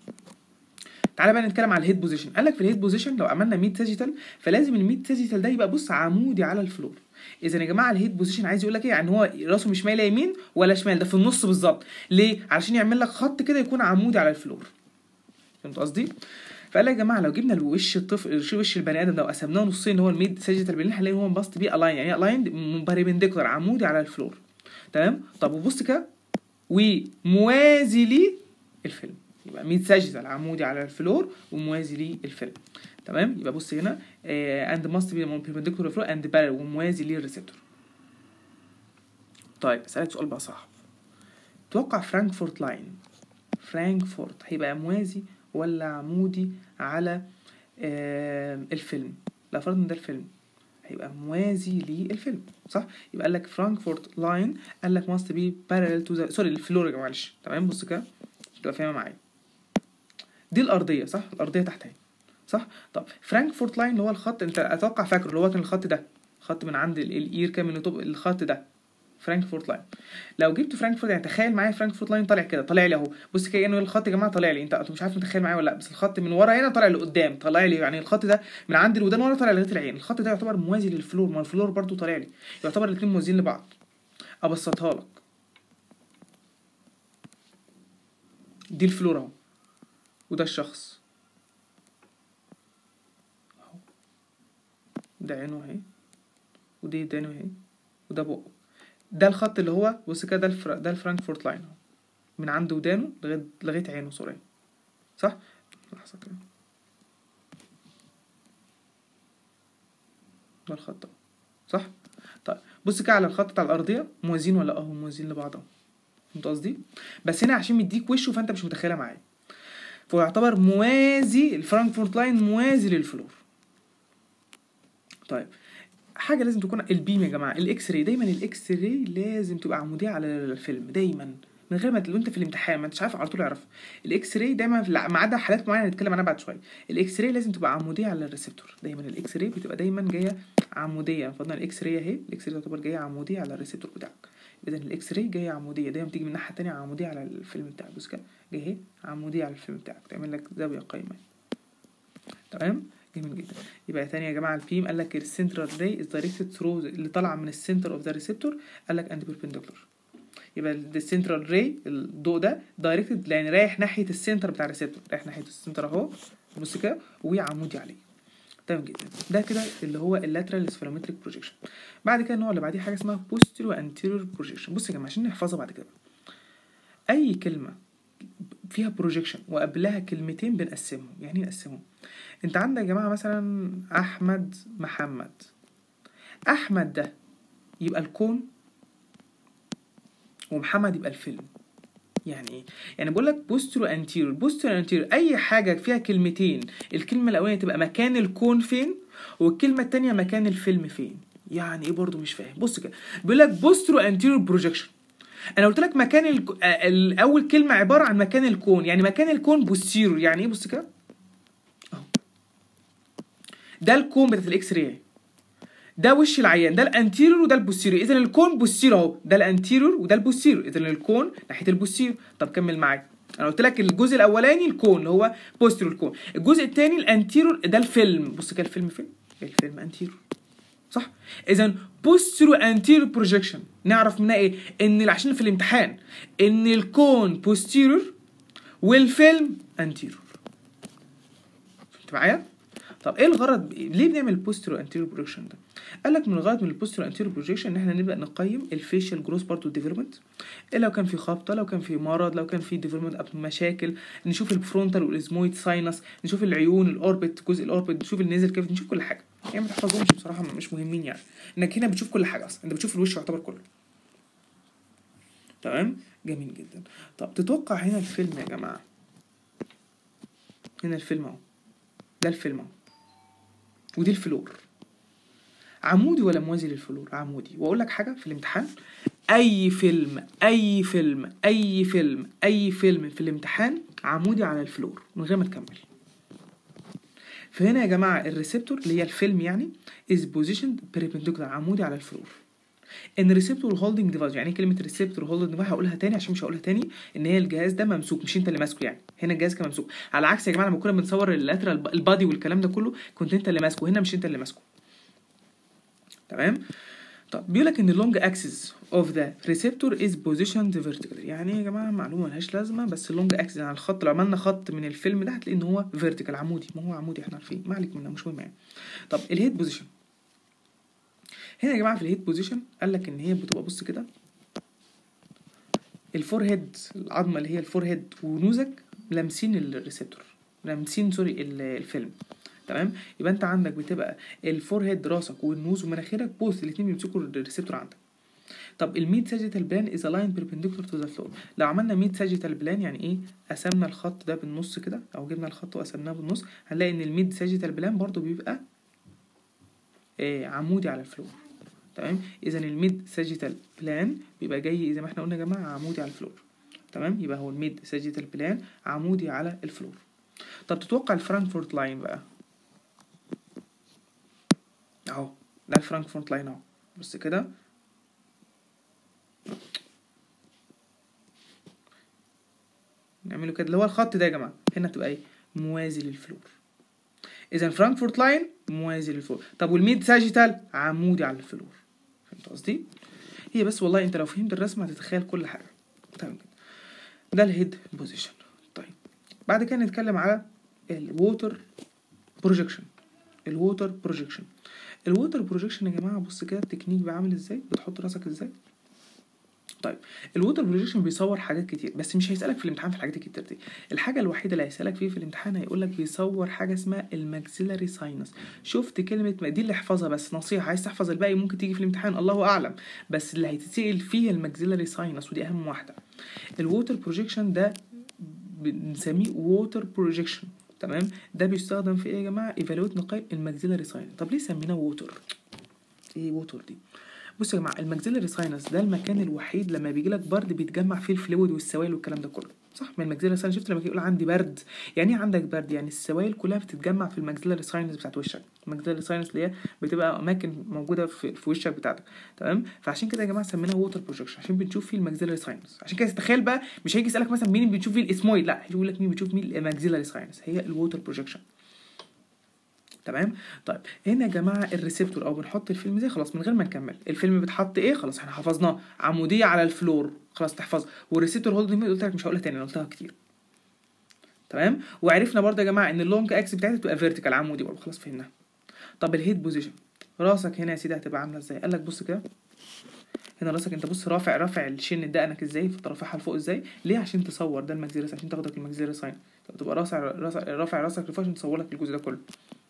Speaker 1: تعالى بقى نتكلم على الهيد بوزيشن قال لك في الهيد بوزيشن لو عملنا ميد ساجيتال فلازم الميد ساجيتال ده يبقى بص عمودي على الفلور اذا يا جماعه الهيد بوزيشن عايز يقول لك ايه يعني هو راسه مش مايله يمين ولا شمال ده في النص بالظبط ليه علشان يعمل لك خط كده يكون عمودي على الفلور فهمت قصدي فقال لك يا جماعه لو جبنا الوش الطفل وش البني ادم ده وقسمناه نصين اللي هو الميد ساجيتال بلان هنلاقي هو باست بيه الاين يعني الاين باريبنديكولار عمودي على الفلور تمام طب وبص كده وموازي ليه الفيلم يبقى ميد ساجيتال عمودي على الفلور وموازي ليه الفيلم تمام يبقى بص هنا اند ماست بي بيربنديكولار فلور اند بارل وموازي ليه الريسبتور طيب اسالك سؤال بقى صح توقع فرانكفورت لاين فرانكفورت هيبقى موازي ولا عمودي على آه الفيلم لا فرضنا ده الفيلم هيبقى موازي للفيلم صح يبقى قال لك فرانكفورت لاين قال لك ماست بي بارلل تو ذا سوري الفلور يا جماعه معلش تمام بص كده تبقى فاهمه معايا دي الارضيه صح الارضيه تحت اهي صح طب فرانكفورت لاين اللي هو الخط انت اتوقع فاكره اللي هو كان الخط ده خط من عند الاير كام من الخط ده فرانكفورت لاين لو جبت فرانكفورت يعني تخيل معايا فرانكفورت لاين طالع كده طالع لي اهو بص كده انه الخط يا جماعه طالع لي انت انت مش عارف متخيل معايا ولا لا بس الخط من ورا هنا طالع لقدام طالع لي يعني الخط ده من عند الودان ورا طالع لغايه العين الخط ده يعتبر موازي للفلور ما الفلور برضو طالع لي يعتبر الاثنين موازيين لبعض ابسطها لك دي الفلور اهو وده الشخص اهو ده عينه اهي ودي ودانه اهي وده بقه ده الخط اللي هو بص كده ده الفر... ده الفرانكفورت لاين اهو من عند ودانه لغايه لغايه عينه سوري صح لحظه كده ده الخط اهو صح طيب بص كده على الخط بتاع الارضيه موازين ولا اه موازين لبعض اهو فهمت قصدي بس هنا عشان مديك وشه فانت مش متخيلها معايا فهو يعتبر موازي الفرانكفورت لاين موازي للفلور طيب حاجه لازم تكون البيم يا جماعه الاكس راي دايما الاكس راي لازم تبقى عموديه على الفيلم دايما من غير ما وانت في الامتحان ما انتش عارف على طول اعرف الاكس راي دايما في ما عدا حالات معينه هنتكلم عنها بعد شويه الاكس راي لازم تبقى عموديه على الريسبتور دايما الاكس راي بتبقى دايما جايه عموديه فرضنا الاكس راي اهي الاكس راي تعتبر جايه عموديه على الريسبتور بتاعك اذا الاكس راي جايه عموديه دايما بتيجي من الناحيه التانية عموديه على الفيلم بتاعك بص كده جايه اهي عموديه على الفيلم بتاعك تعمل لك زاويه قايمه تمام جميل جدا يبقى تاني يا جماعه البيم قال لك السنترال راي از دايركتد ثرو اللي طالعه من السنتر اوف ذا ريسبتور قال لك اند بيربنديكولار يبقى السنترال راي الضوء ده دايركتد يعني رايح ناحيه السنتر بتاع الريسبتور رايح ناحيه السنتر اهو بص كده وعمودي عليه تمام جدا ده كده اللي هو اللاترال سفيرومتريك بروجيكشن بعد كده النوع اللي بعديه حاجه اسمها بوستيريور انتيريور بروجيكشن بص يا جماعه عشان نحفظها بعد كده اي كلمه فيها بروجيكشن وقبلها كلمتين بنقسمهم يعني ايه نقسمهم انت عندك يا جماعه مثلا احمد محمد احمد ده يبقى الكون ومحمد يبقى الفيلم يعني ايه يعني بقول لك بوسترو انتيرور بوسترو انتيرور اي حاجه فيها كلمتين الكلمه الاولانيه تبقى مكان الكون فين والكلمه التانية مكان الفيلم فين يعني ايه برضو مش فاهم بص كده بيقول لك بوسترو انتيرور بروجيكشن انا قلت لك مكان الك... آه، الاول كلمه عباره عن مكان الكون يعني مكان الكون بوستيرور يعني ايه بص كده اهو ده الكون بتاعت الاكس راي ده وش العيان ده الانتيرور وده البوستيرور اذا الكون بوستيرور اهو ده الانتيرور وده البوستيرور اذا الكون ناحيه البوستيرور طب كمل معايا انا قلت لك الجزء الاولاني الكون اللي هو بوستيرور الكون الجزء الثاني الانتيرور ده الفيلم بص كده الفيلم فين الفيلم انتيرور صح اذا بوستيرو انتيرو بروجيكشن نعرف منها ايه ان عشان في الامتحان ان الكون بوستيرور والفيلم انتيرور فهمت معايا طب ايه الغرض ليه بنعمل البوستيرو انتيرو بروجيكشن ده قال لك من الغرض من البوستيرو انتيرو بروجيكشن ان احنا نبدا نقيم الفيشال جروث بارت ديفلوبمنت إيه لو كان في خبطه لو كان في مرض لو كان في ديفلوبمنت مشاكل نشوف الفرونتال والازمويد ساينس نشوف العيون الاوربت جزء الاوربت نشوف النيزل كيف نشوف كل حاجه يعني ما تحفظهمش بصراحه مش مهمين يعني انك هنا بتشوف كل حاجه اصلا انت بتشوف الوش يعتبر كله تمام جميل جدا طب تتوقع هنا الفيلم يا جماعه هنا الفيلم اهو ده الفيلم اهو ودي الفلور عمودي ولا موازي للفلور عمودي واقول لك حاجه في الامتحان اي فيلم اي فيلم اي فيلم اي فيلم في الامتحان عمودي على الفلور من غير ما تكمل فهنا يا جماعه الريسبتور اللي هي الفيلم يعني is positioned perpendicular عمودي على الفلور ان ريسبتور هولدنج ديفايس يعني ايه كلمه ريسبتور هولدنج ديفايس هقولها تاني عشان مش هقولها تاني ان هي الجهاز ده ممسوك مش انت اللي ماسكه يعني هنا الجهاز كان ممسوك على عكس يا جماعه لما كنا بنصور اللاترال البادي والكلام ده كله كنت انت اللي ماسكه هنا مش انت اللي ماسكه تمام طب بيقول لك ان اللونج اكسس اوف ذا ريسبتور از بوزيشند فيرتيكال يعني ايه يا جماعه معلومه ملهاش لازمه بس اللونج اكسس يعني الخط لو عملنا خط من الفيلم ده هتلاقي ان هو فيرتيكال عمودي ما هو عمودي احنا عارفين ما عليك منه مش مهم يعني طب الهيد بوزيشن هنا يا جماعه في الهيد بوزيشن قال لك ان هي بتبقى بص كده الفور هيد العظمه اللي هي الفور هيد ونوزك لامسين الريسبتور لامسين سوري ال- الفيلم تمام يبقى انت عندك بتبقى الفور هيد راسك والنوز ومناخيرك بوث الاثنين بيمسكوا الريسبتور عندك طب الميد ساجيتال بلان از لاين بيربنديكولار تو ذا فلور لو عملنا ميد ساجيتال بلان يعني ايه قسمنا الخط ده بالنص كده او جبنا الخط وقسمناه بالنص هنلاقي ان الميد ساجيتال بلان برضو بيبقى آه عمودي على الفلور تمام اذا الميد ساجيتال بلان بيبقى جاي زي ما احنا قلنا يا جماعه عمودي على الفلور تمام يبقى هو الميد ساجيتال بلان عمودي على الفلور طب تتوقع الفرانكفورت لاين بقى اهو ده الفرانكفورت لاين اهو بص كده نعمله كده اللي هو الخط ده يا جماعه هنا تبقى ايه موازي للفلور اذا فرانكفورت لاين موازي للفلور طب والميد ساجيتال عمودي على الفلور فهمت قصدي هي بس والله انت لو فهمت الرسمه هتتخيل كل حاجه تمام كده ده الهيد بوزيشن طيب بعد كده نتكلم على الووتر بروجيكشن الووتر بروجيكشن الووتر بروجيكشن يا جماعه بص كده التكنيك بقى عامل ازاي بتحط راسك ازاي طيب الووتر بروجيكشن بيصور حاجات كتير بس مش هيسالك في الامتحان في الحاجات الكتير دي الحاجه الوحيده اللي هيسالك فيه في الامتحان هيقول لك بيصور حاجه اسمها الماكسيلاري ساينس شفت كلمه ما دي اللي احفظها بس نصيحه عايز تحفظ الباقي ممكن تيجي في الامتحان الله اعلم بس اللي هيتسال فيه الماكسيلاري ساينس ودي اهم واحده الووتر بروجيكشن ده بنسميه ووتر بروجيكشن تمام ده بيستخدم في ايه يا جماعه ايفالويت نقيم الماكسيلاري ساينس طب ليه سميناه ووتر ايه ووتر دي بصوا يا جماعه الماكسيلاري ساينس ده المكان الوحيد لما بيجي لك برد بيتجمع فيه الفلويد والسوائل والكلام ده كله صح من الماكسيلاري ساينس شفت لما يقول عندي برد يعني ايه عندك برد يعني السوائل كلها بتتجمع في الماكسيلاري ساينس بتاعت وشك الماكسيلاري ساينس اللي هي بتبقى اماكن موجوده في, في وشك بتاعتك تمام فعشان كده يا جماعه سميناها ووتر بروجكشن عشان بنشوف فيه الماكسيلاري ساينس عشان كده تخيل بقى مش هيجي يسالك مثلا مين بتشوف فيه الاسمويد لا هيقول لك مين بتشوف مين الماكسيلاري ساينس هي الووتر بروجكشن تمام طيب هنا يا جماعه الريسبتور او بنحط الفيلم زي خلاص من غير ما نكمل الفيلم بتحط ايه خلاص احنا حفظناه عموديه على الفلور خلاص تحفظ والريسبتور هولدنج قلت لك مش هقولها تاني انا قلتها كتير تمام وعرفنا برضه يا جماعه ان اللونج اكس بتاعتها بتبقى فيرتيكال عمودي برضه خلاص فهمناها طب الهيد بوزيشن راسك هنا يا سيدي هتبقى عامله ازاي قال لك بص كده هنا راسك انت بص رافع رافع الشن دقنك ازاي فانت رافعها لفوق ازاي ليه عشان تصور ده الماكسيلاري عشان تاخدك الماكسيلاري ساين تبقى رافع رافع رافع راسك لفوق عشان تصور لك الجزء ده كله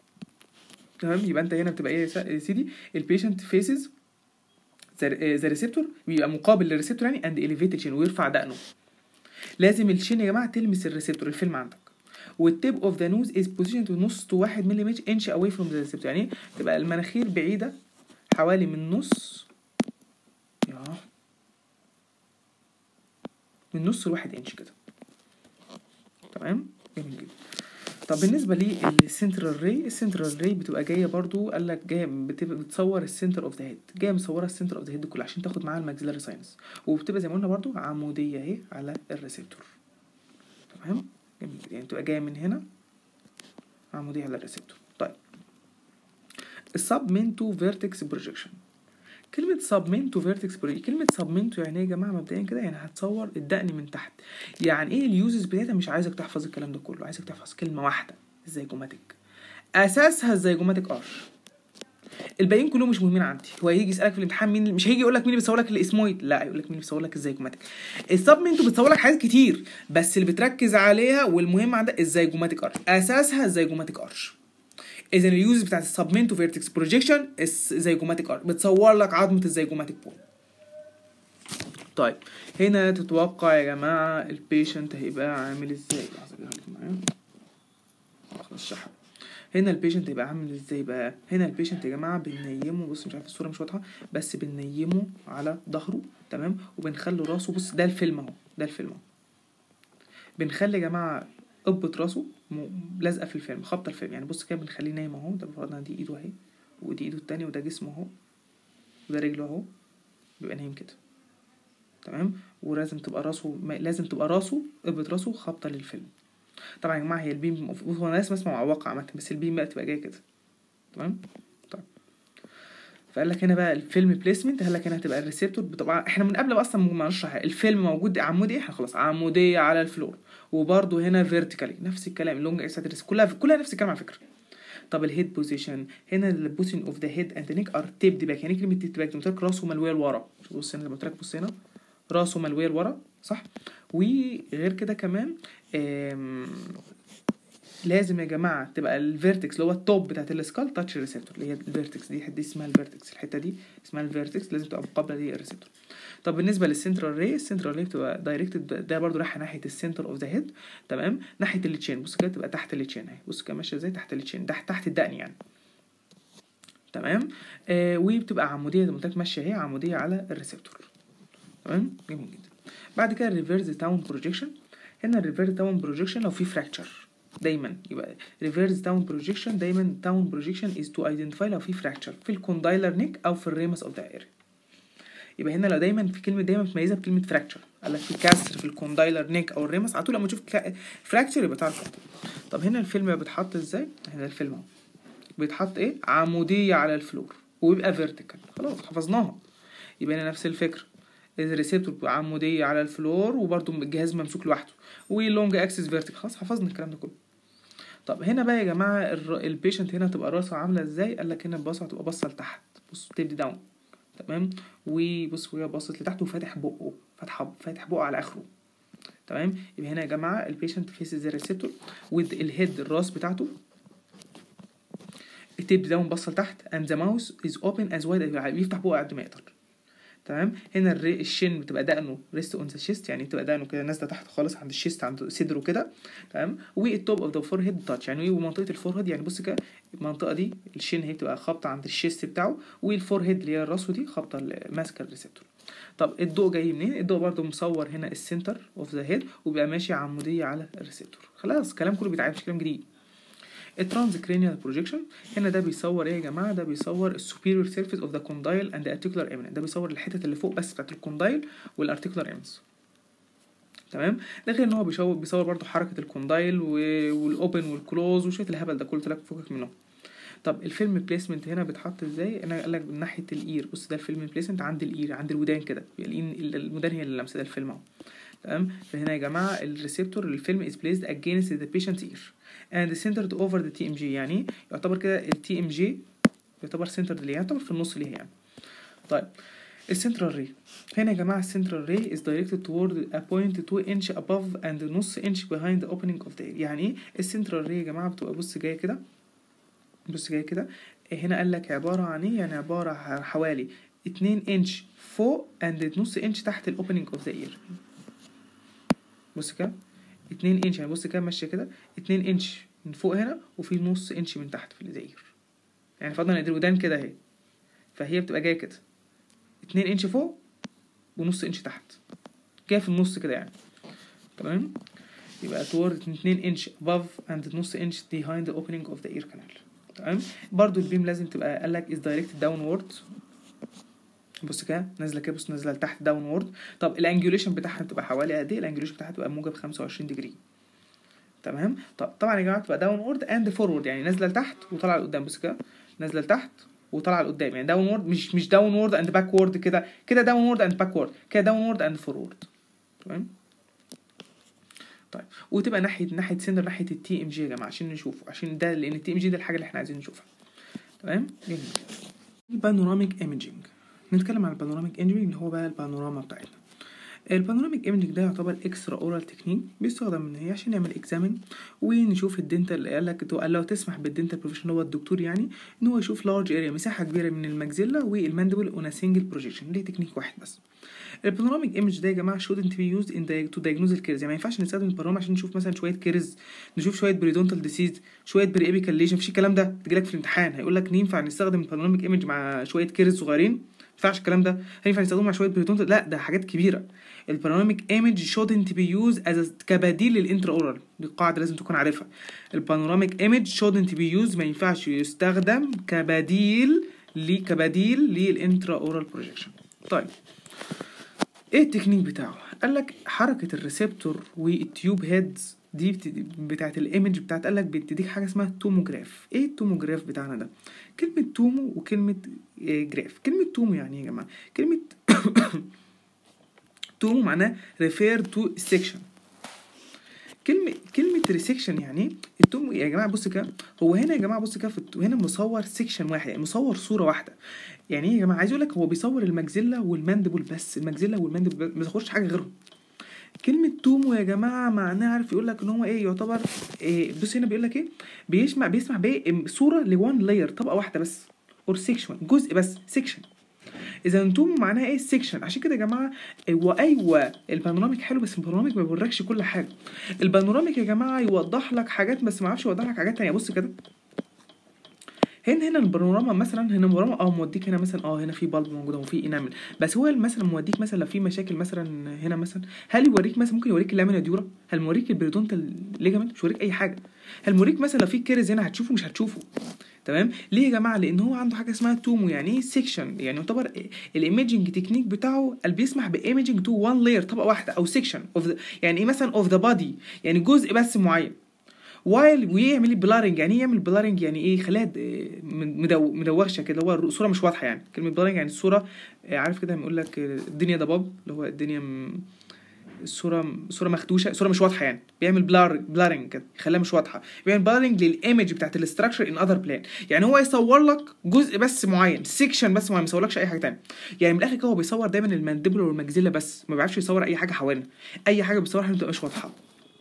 Speaker 1: تمام يبقى انت هنا بتبقى ايه يا سيدي البيشنت فيسز ذا ريسبتور بيبقى مقابل للريسبتور يعني اند اليفيتد شين ويرفع دقنه لازم الشين يا جماعه تلمس الريسبتور الفيلم عندك والتيب اوف ذا نوز از بوزيشن تو نص تو 1 ملم انش اواي فروم ذا ريسبتور يعني إيه؟ تبقى المناخير بعيده حوالي من نص يا من نص لواحد انش كده تمام جميل جدا طب بالنسبه للسنترال ري السنترال ري بتبقى جايه برضو قال لك جايه بتبقى بتصور السنتر اوف ذا هيد جايه مصوره السنتر اوف ذا هيد كله عشان تاخد معاها الماكسيلاري ساينس وبتبقى زي ما قلنا برضو عموديه اهي على الريسبتور تمام جميل جدا. يعني بتبقى جايه من هنا عموديه على الريسبتور طيب السبمنتو فيرتكس بروجيكشن كلمة سبمنتو فيرتكس بروجيكشن كلمة سبمنتو يعني ايه يا جماعة مبدئيا كده يعني هتصور الدقن من تحت يعني ايه اليوزز بتاعتها مش عايزك تحفظ الكلام ده كله عايزك تحفظ كلمة واحدة الزيجوماتيك اساسها الزيجوماتيك ارش الباقيين كلهم مش مهمين عندي هو هيجي يسالك في الامتحان مين مش هيجي يقول لك مين اللي بيصور لك الاسمويد لا يقول لك مين اللي بيصور لك الزيجوماتيك السبمنتو بتصور لك حاجات كتير بس اللي بتركز عليها والمهم عندك الزيجوماتيك ارش اساسها الزيجوماتيك ارش اذا اليوز بتاعت السبمنتو فيرتكس بروجيكشن الزيجوماتيك ارش بتصور لك عظمه الزيجوماتيك بون طيب هنا تتوقع يا جماعه البيشنت هيبقى عامل ازاي لحظه كده خليكم معايا خلاص شحن هنا البيشنت هيبقى عامل ازاي بقى هنا البيشنت يا جماعه بننيمه بص مش عارف الصوره مش واضحه بس بننيمه على ظهره تمام وبنخلي راسه بص ده الفيلم اهو ده الفيلم اهو بنخلي يا جماعه قبة راسه م- لازقه في الفيلم خابطه الفيلم يعني بص كده بنخليه نايم اهو ده فرضنا دي ايده اهي ودي ايده التانية وده جسمه اهو وده رجله اهو بيبقى نايم كده تمام ولازم تبقى راسه ما- لازم تبقى راسه قبة راسه خابطه للفيلم طبعا يا جماعه هي البيم المفروض هو ناس اسمها معوقه عامه بس البيم بقى تبقى جايه كده تمام طيب فقال لك هنا بقى الفيلم بليسمنت قال لك هنا هتبقى الريسبتور بتبقى احنا من قبل ما اصلا ما نشرح الفيلم موجود عمودي احنا خلاص عموديه على الفلور وبرده هنا فيرتيكالي نفس الكلام اللونج اكس كلها كلها نفس الكلام على فكره طب الهيد بوزيشن هنا البوزيشن اوف ذا هيد اند نيك ار تيبد باك يعني إيه كلمه تيبد باك قلت لك راسه ملويه لورا شوف بص هنا لما قلت لك بص هنا راسه ملويه لورا صح وغير كده كمان آم، لازم يا جماعه تبقى الفيرتكس اللي هو التوب بتاعت السكال تاتش الريسبتور اللي هي الفيرتكس دي دي اسمها الفيرتكس الحته دي اسمها الفيرتكس لازم تبقى مقابله للريسبتور طب بالنسبه للسنترال ري السنترال ري بتبقى دايركتد ده برضو رايحه ناحيه السنتر اوف ذا هيد تمام ناحيه التشين بص كده تبقى تحت التشين اهي بص كده ماشيه ازاي تحت التشين ده تحت الدقن يعني تمام آه وبتبقى عموديه زي ما قلت لك ماشيه اهي عموديه على الريسبتور تمام جميل جدا بعد كده الريفيرس تاون بروجيكشن هنا الريفيرس تاون بروجيكشن لو في فراكتشر دايما يبقى ريفيرس تاون بروجيكشن دايما تاون بروجيكشن از تو ايدنتيفاي لو في فراكتشر في الكوندايلر نيك او في الريمس اوف ذا اريا يبقى هنا لو دايما في كلمه دايما متميزه بكلمه فراكتشر قال لك في كسر في الكوندايلر نيك او الريمس على طول لما تشوف فراكتشر يبقى تعرف على طول. طب هنا الفيلم بيتحط ازاي هنا الفيلم اهو بيتحط ايه عموديه على الفلور ويبقى فيرتيكال خلاص حفظناها يبقى هنا نفس الفكره الريسبتور بيبقى عموديه على الفلور وبرده الجهاز ممسوك لوحده ولونج اكسس فيرتيكال خلاص حفظنا الكلام ده كله طب هنا بقى يا جماعه الر- البيشنت هنا تبقى راسه عامله ازاي قال لك هنا البصه هتبقى باصه لتحت بص بتبدي داون تمام وبص وهي باصت لتحت وفاتح بقه فاتح فاتح بقه على اخره تمام يبقى هنا يا جماعه البيشنت فيسز ذا ريسبتور with الهيد الراس بتاعته تبدي داون باصه لتحت and the mouth is open as wide as بيفتح بقه قد ما يقدر تمام هنا الري الشن بتبقى دقنه ريست اون ذا شيست يعني بتبقى دقنه كده نازله تحت خالص عند الشيست عند صدره كده تمام والتوب اوف ذا فور هيد تاتش يعني ومنطقه الفور هيد يعني بص كده المنطقه دي الشن هي بتبقى خابطه عند الشيست بتاعه والفور هيد اللي هي راسه دي خابطه ال- ماسكه الريسبتور طب الضوء جاي منين الضوء برضو مصور هنا السنتر اوف ذا هيد وبيبقى ماشي عموديه على الريسبتور خلاص كلام كله بيتعامل مش كلام جديد الترانسكرينيال بروجيكشن هنا ده بيصور ايه يا جماعه ده بيصور السوبيريور سيرفيس اوف ذا كوندايل اند ارتيكولار ايمنت ده بيصور الحتت اللي فوق بس بتاعت الكوندايل والارتيكولار ايمنتس تمام ده غير ان هو بيصور بيصور برضو حركه الكوندايل و- والاوبن والكلوز وشويه الهبل ده كله لك فوقك منه طب الفيلم بليسمنت هنا بيتحط ازاي انا قال لك من ناحيه الاير بص ده الفيلم بليسمنت عند الاير عند الودان كده الإين- الودان هي اللي لامسه ده الفيلم اهو تمام فهنا يا جماعه الريسبتور الفيلم is placed against the patient's ear and centered over the TMG يعني يعتبر كده ال TMG يعتبر centered ليه يعتبر في النص ليه يعني طيب السنترال ري هنا يا جماعه السنترال ري is directed toward a point 2 inch above and نص inch behind the opening of the ear يعني ايه السنترال ري يا جماعه بتبقى بص جايه كده بص جايه كده هنا قال لك عباره عن ايه يعني عباره عن حوالي 2 انش فوق and نص انش تحت الاوبننج اوف ذا اير بص كده 2 انش يعني بص كده ماشيه كده 2 انش من فوق هنا وفي نص انش من تحت في الداير يعني فرضا ان الودان كده اهي فهي بتبقى جايه كده 2 انش فوق ونص انش تحت جايه في النص كده يعني تمام يبقى toward 2 انش above and نص انش behind the opening of the ear canal تمام برضو البيم لازم تبقى قال لك is directed downward بص كده نازله كده بص نازله لتحت داونورد طب الانجوليشن بتاعها بتبقى حوالي قد ايه الانجوليشن بتاعها تبقى موجب 25 ديجري تمام طب طبعا يا جماعه تبقى داونورد اند فورورد يعني نازله لتحت وطالعه لقدام بص كده نازله لتحت وطالعه لقدام يعني داونورد مش مش داونورد اند باكورد كده كده داونورد اند باكورد كده داونورد اند فورورد تمام طيب وتبقى ناحيه ناحيه سندر ناحيه التي ام جي يا جماعه عشان نشوفه عشان ده لان التي ام جي ده الحاجه اللي احنا عايزين نشوفها تمام جميل البانوراميك ايمجينج نتكلم عن البانوراميك ايمجينج اللي هو بقى البانوراما بتاعتنا البانوراميك ايمجينج ده يعتبر اكسترا اورال تكنيك بيستخدم من هي عشان نعمل اكزامن ونشوف الدنتال اللي قال لك قال لو تسمح بالدنتال بروفيشن هو الدكتور يعني ان هو يشوف لارج اريا مساحه كبيره من الماكسيلا والماندبل اون سنجل بروجيكشن ليه تكنيك واحد بس البانوراميك ايمج ده يا جماعه shouldn't be used in تو diagnose الكيرز يعني ما ينفعش نستخدم البانوراما عشان نشوف مثلا شويه كيرز نشوف شويه بريدونتال ديسيز شويه بري ايبيكال ليجن مفيش الكلام ده تجيلك في الامتحان هيقول لك ينفع نستخدم البانوراميك ايمج مع شويه كيرز صغيرين ما ينفعش الكلام ده هينفع نستخدمه مع شويه بريدونتال لا ده حاجات كبيره البانوراميك ايمج shouldn't be used as a كبديل للانترا اورال دي قاعده لازم تكون عارفها البانوراميك ايمج shouldn't be used ما ينفعش يستخدم كبديل لي كبديل للانترا اورال بروجيكشن طيب ايه التكنيك بتاعه قال لك حركه الريسبتور والتيوب هيدز دي بتاعت الايمج بتاعت قال لك بتديك حاجه اسمها توموجراف ايه التوموجراف بتاعنا ده كلمه تومو وكلمه جراف كلمه تومو يعني ايه يا جماعه كلمه تومو معناه ريفير تو سيكشن كلمة كلمة ريسكشن يعني التوم يا جماعة بص كده هو هنا يا جماعة بص كده هنا مصور سيكشن واحد يعني مصور صورة واحدة يعني ايه يا جماعة عايز اقول لك هو بيصور المجزلة والماندبل بس المجزلة والماندبل بس ما بيصورش حاجة غيرهم كلمة تومو يا جماعة معناها عارف يقول لك ان هو ايه يعتبر إيه بص هنا بيقول لك ايه بيسمع بيسمع بايه صورة لوان لاير طبقة واحدة بس اور سيكشن جزء بس سيكشن اذا انتم معناها ايه السكشن عشان كده يا جماعه ايوه ايوه البانوراميك حلو بس البانوراميك ما بيوريكش كل حاجه البانوراميك يا جماعه يوضح لك حاجات بس ما يعرفش يوضح لك حاجات تانية بص كده هنا هنا البانوراما مثلا هنا البانوراما اه موديك هنا مثلا اه هنا في بلب موجوده وفي انامل بس هو مثلا موديك مثلا لو في مشاكل مثلا هنا مثلا هل يوريك مثلا ممكن يوريك اللامينا ديورا هل موريك البريدونتال ليجامنت مش يوريك اي حاجه هل موريك مثلا لو في كيرز هنا هتشوفه مش هتشوفه تمام ليه يا جماعه لان هو عنده حاجه اسمها تومو يعني ايه سيكشن يعني يعتبر الايميجنج تكنيك بتاعه اللي بيسمح بايميجنج تو وان لاير طبقه واحده او سيكشن اوف يعني ايه مثلا اوف ذا بادي يعني جزء بس معين وايل ويعمل بلارنج يعني ايه يعمل بلارنج يعني ايه خلايا مدو مدوخشه كده اللي هو الصوره مش واضحه يعني كلمه بلارنج يعني الصوره عارف كده بيقول لك الدنيا ضباب اللي هو الدنيا م... الصوره الصوره مخدوشه الصوره مش واضحه يعني بيعمل بلار بلارنج كده يخليها مش واضحه بيعمل بلارنج للايمج بتاعت الاستراكشر ان اذر بلان يعني هو يصور لك جزء بس معين سيكشن بس معين ما يصورلكش اي حاجه ثانيه يعني من الاخر كده هو بيصور دايما المانديبل والمجزله بس ما بيعرفش يصور اي حاجه حوالينا اي حاجه بيصورها ما بتبقاش واضحه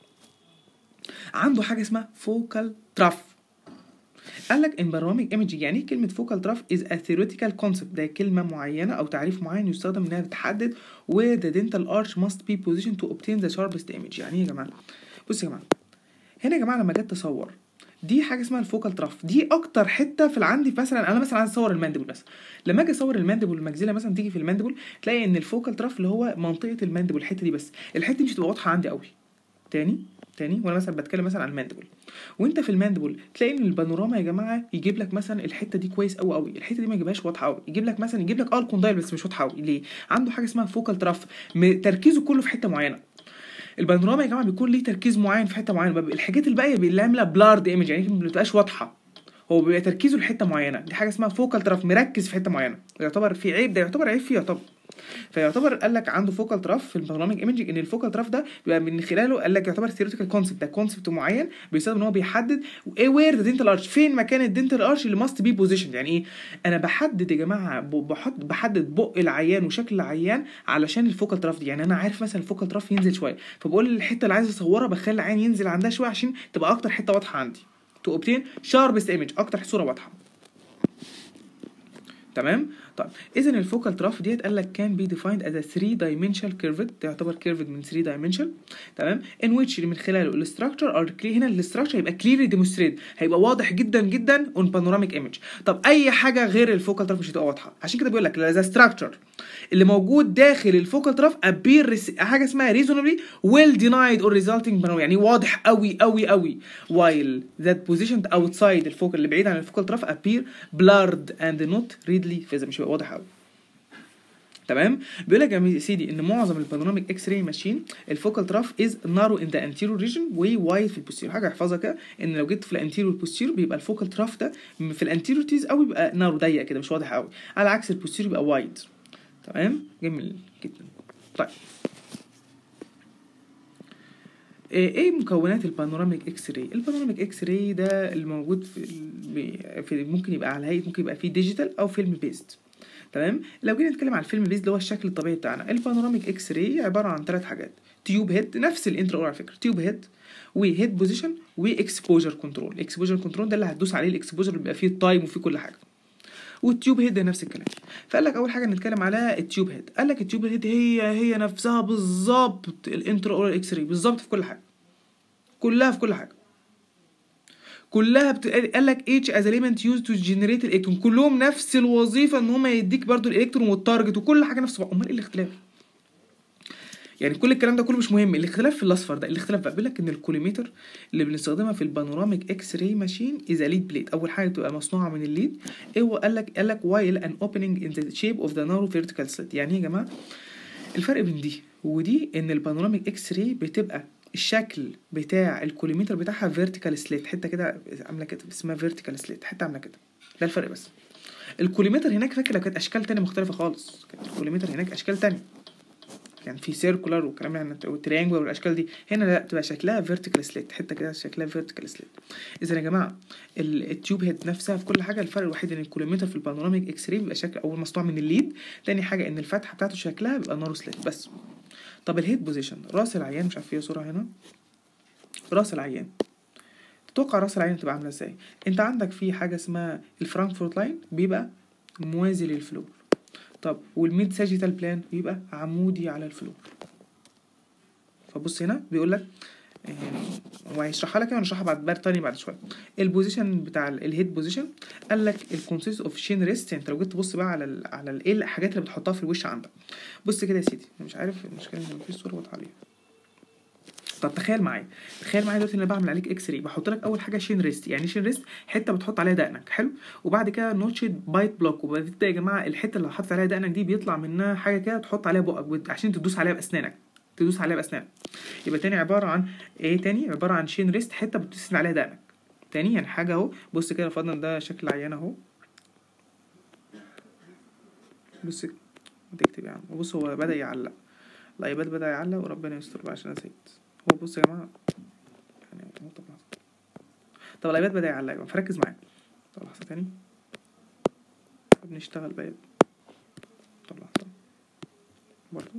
Speaker 1: عنده حاجه اسمها فوكال تراف قال لك ان برامج ايمجنج يعني ايه كلمه فوكال تراف از ا ثيوريتيكال كونسبت ده كلمه معينه او تعريف معين يستخدم انها تحدد where the dental arch must be positioned to obtain the sharpest image يعني ايه يا جماعه بصوا يا جماعه هنا يا جماعه لما جيت تصور دي حاجه اسمها الفوكال تراف دي اكتر حته في عندي مثلا انا مثلا عايز اصور الماندبل بس لما اجي اصور الماندبل والمجزله مثلا تيجي في الماندبل تلاقي ان الفوكال تراف اللي هو منطقه الماندبل الحته دي بس الحته دي مش هتبقى واضحه عندي قوي تاني تاني وانا مثلا بتكلم مثلا عن الماندبل وانت في الماندبل تلاقي ان البانوراما يا جماعه يجيب لك مثلا الحته دي كويس قوي قوي الحته دي ما يجيبهاش واضحه قوي يجيب لك مثلا يجيب لك اه الكوندايل بس مش واضحه قوي ليه عنده حاجه اسمها فوكال تراف تركيزه كله في حته معينه البانوراما يا جماعه بيكون ليه تركيز معين في حته معينه الحاجات الباقيه اللي عامله بلارد ايمج يعني ما بتبقاش واضحه هو بيبقى تركيزه لحته معينه دي حاجه اسمها فوكال تراف مركز في حته معينه يعتبر في عيب ده يعتبر عيب فيه يعتبر فيعتبر قال لك عنده فوكال تراف في البرنامج ايمجنج ان الفوكال تراف ده بيبقى من خلاله قال لك يعتبر ثيوريتيكال كونسبت ده كونسبت معين بيستخدم ان هو بيحدد ايه وير ذا دنتال ارش فين مكان الدنتال ارش اللي ماست بي بوزيشن يعني ايه انا بحدد يا جماعه بحط بحدد بق العيان وشكل العيان علشان الفوكال تراف دي يعني انا عارف مثلا الفوكال تراف ينزل شويه فبقول الحته اللي عايز اصورها بخلي العيان ينزل عندها شويه عشان تبقى اكتر حته واضحه عندي تو اوبتين شاربست ايمج اكتر صوره واضحه تمام طيب اذا الفوكال تراف ديت قال لك كان بي ديفايند از 3 دايمنشال كيرفد تعتبر كيرفد من 3 دايمنشال تمام ان ويتش من خلاله الاستراكشر ار هنا الاستراكشر هيبقى كليرلي ديمونستريت هيبقى واضح جدا جدا اون بانوراميك ايمج طب اي حاجه غير الفوكال تراف مش هتبقى واضحه عشان كده بيقول لك ذا ستراكشر اللي موجود داخل الفوكال تراف ابير حاجه اسمها ريزونبلي ويل دينايد اور ريزلتنج يعني واضح قوي قوي قوي while that positioned outside الفوكال اللي بعيد عن الفوكال تراف appear blurred and not readily visible مش هيبقى واضح قوي تمام بيقول لك يا سيدي ان معظم البانوراميك اكس راي ماشين الفوكال تراف از نارو ان ذا انتيريور ريجن وايد في البوستيريور حاجه احفظها كده ان لو جيت في الانتيريور والبوستيريور بيبقى الفوكال تراف ده في الانتيريور تيز قوي بيبقى نارو ضيق كده مش واضح قوي على عكس البوستيريور بيبقى وايد تمام جميل جدا طيب ايه مكونات البانوراميك اكس راي البانوراميك اكس راي ده الموجود في, في ممكن يبقى على هيئه ممكن يبقى فيه ديجيتال او فيلم بيست تمام لو جينا نتكلم على الفيلم بيست اللي هو الشكل الطبيعي بتاعنا البانوراميك اكس راي عباره عن ثلاث حاجات تيوب هيد نفس الانترو على فكره تيوب هيد وهيد بوزيشن واكسبوجر كنترول اكسبوجر كنترول ده اللي هتدوس عليه الاكسبوجر اللي بيبقى فيه التايم وفيه كل حاجه والتيوب هيد نفس الكلام فقال لك اول حاجه نتكلم على التيوب هيد قال لك التيوب هيد هي هي نفسها بالظبط الانترو اورال اكس راي بالظبط في كل حاجه كلها في كل حاجه كلها بت... قال لك اتش از element used to generate الالكترون كلهم نفس الوظيفه ان هم يديك برضو الالكترون والتارجت وكل حاجه نفس بعض امال ايه الاختلاف يعني كل الكلام ده كله مش مهم الاختلاف في الاصفر ده الاختلاف بقى بيقول لك ان الكوليمتر اللي بنستخدمها في البانوراميك اكس راي ماشين از ليد بليت اول حاجه تبقى مصنوعه من الليد ايه هو قال لك قال لك while an opening in the shape of the narrow vertical slit يعني ايه يا جماعه الفرق بين دي ودي ان البانوراميك اكس راي بتبقى الشكل بتاع الكوليمتر بتاعها فيرتيكال سليت حته كده عامله كده اسمها فيرتيكال سليت حته عامله كده ده الفرق بس الكوليمتر هناك فاكر لو كانت اشكال تانية مختلفه خالص كانت الكوليمتر هناك اشكال تانية كان في سيركولار وكلام يعني والتريانجل والاشكال دي هنا لا تبقى شكلها فيرتيكال سليت حته كده شكلها فيرتيكال سليت اذا يا جماعه التيوب هيد نفسها في كل حاجه الفرق الوحيد ان الكوليمتر في البانوراميك اكس راي بيبقى شكل اول مصنوع من الليد تاني حاجه ان الفتحه بتاعته شكلها بيبقى نارو سليت بس طب الهيد بوزيشن راس العيان مش عارف فيها صوره هنا راس العيان تتوقع راس العيان تبقى عامله ازاي انت عندك في حاجه اسمها الفرانكفورت لاين بيبقى موازي للفلور طب والميد ساجيتال بلان بيبقى عمودي على الفلور فبص هنا بيقول لك وهيشرحها لك ونشرحها بعد بعد تاني بعد شويه البوزيشن بتاع الهيد بوزيشن قال لك الكونسيست اوف شين ريست انت لو جيت تبص بقى على ال على ال ايه الحاجات اللي بتحطها في الوش عندك بص كده يا سيدي انا مش عارف المشكله ان مفيش صوره واضحه عليها طب تخيل معايا تخيل معايا دلوقتي ان انا بعمل عليك اكس راي بحط لك اول حاجه شين ريست يعني شين ريست حته بتحط عليها دقنك حلو وبعد كده نوتشد بايت بلوك وبتبدا يا جماعه الحته اللي حاطط عليها دقنك دي بيطلع منها حاجه كده تحط عليها بقك عشان تدوس عليها باسنانك تدوس عليها باسنانك يبقى تاني عباره عن ايه تاني عباره عن شين ريست حته بتسند عليها دقنك تاني يعني حاجه اهو بص كده فضلا ده شكل عيان اهو بص تكتب يا عم بص هو بدا يعلق الايباد بدا يعلق وربنا يستر بقى عشان نسيت هو بص يا جماعه يعني هو طب لحظه طب الايباد بدا يعلق يا فركز معايا طب لحظه تاني بنشتغل بقى طب لحظه برضه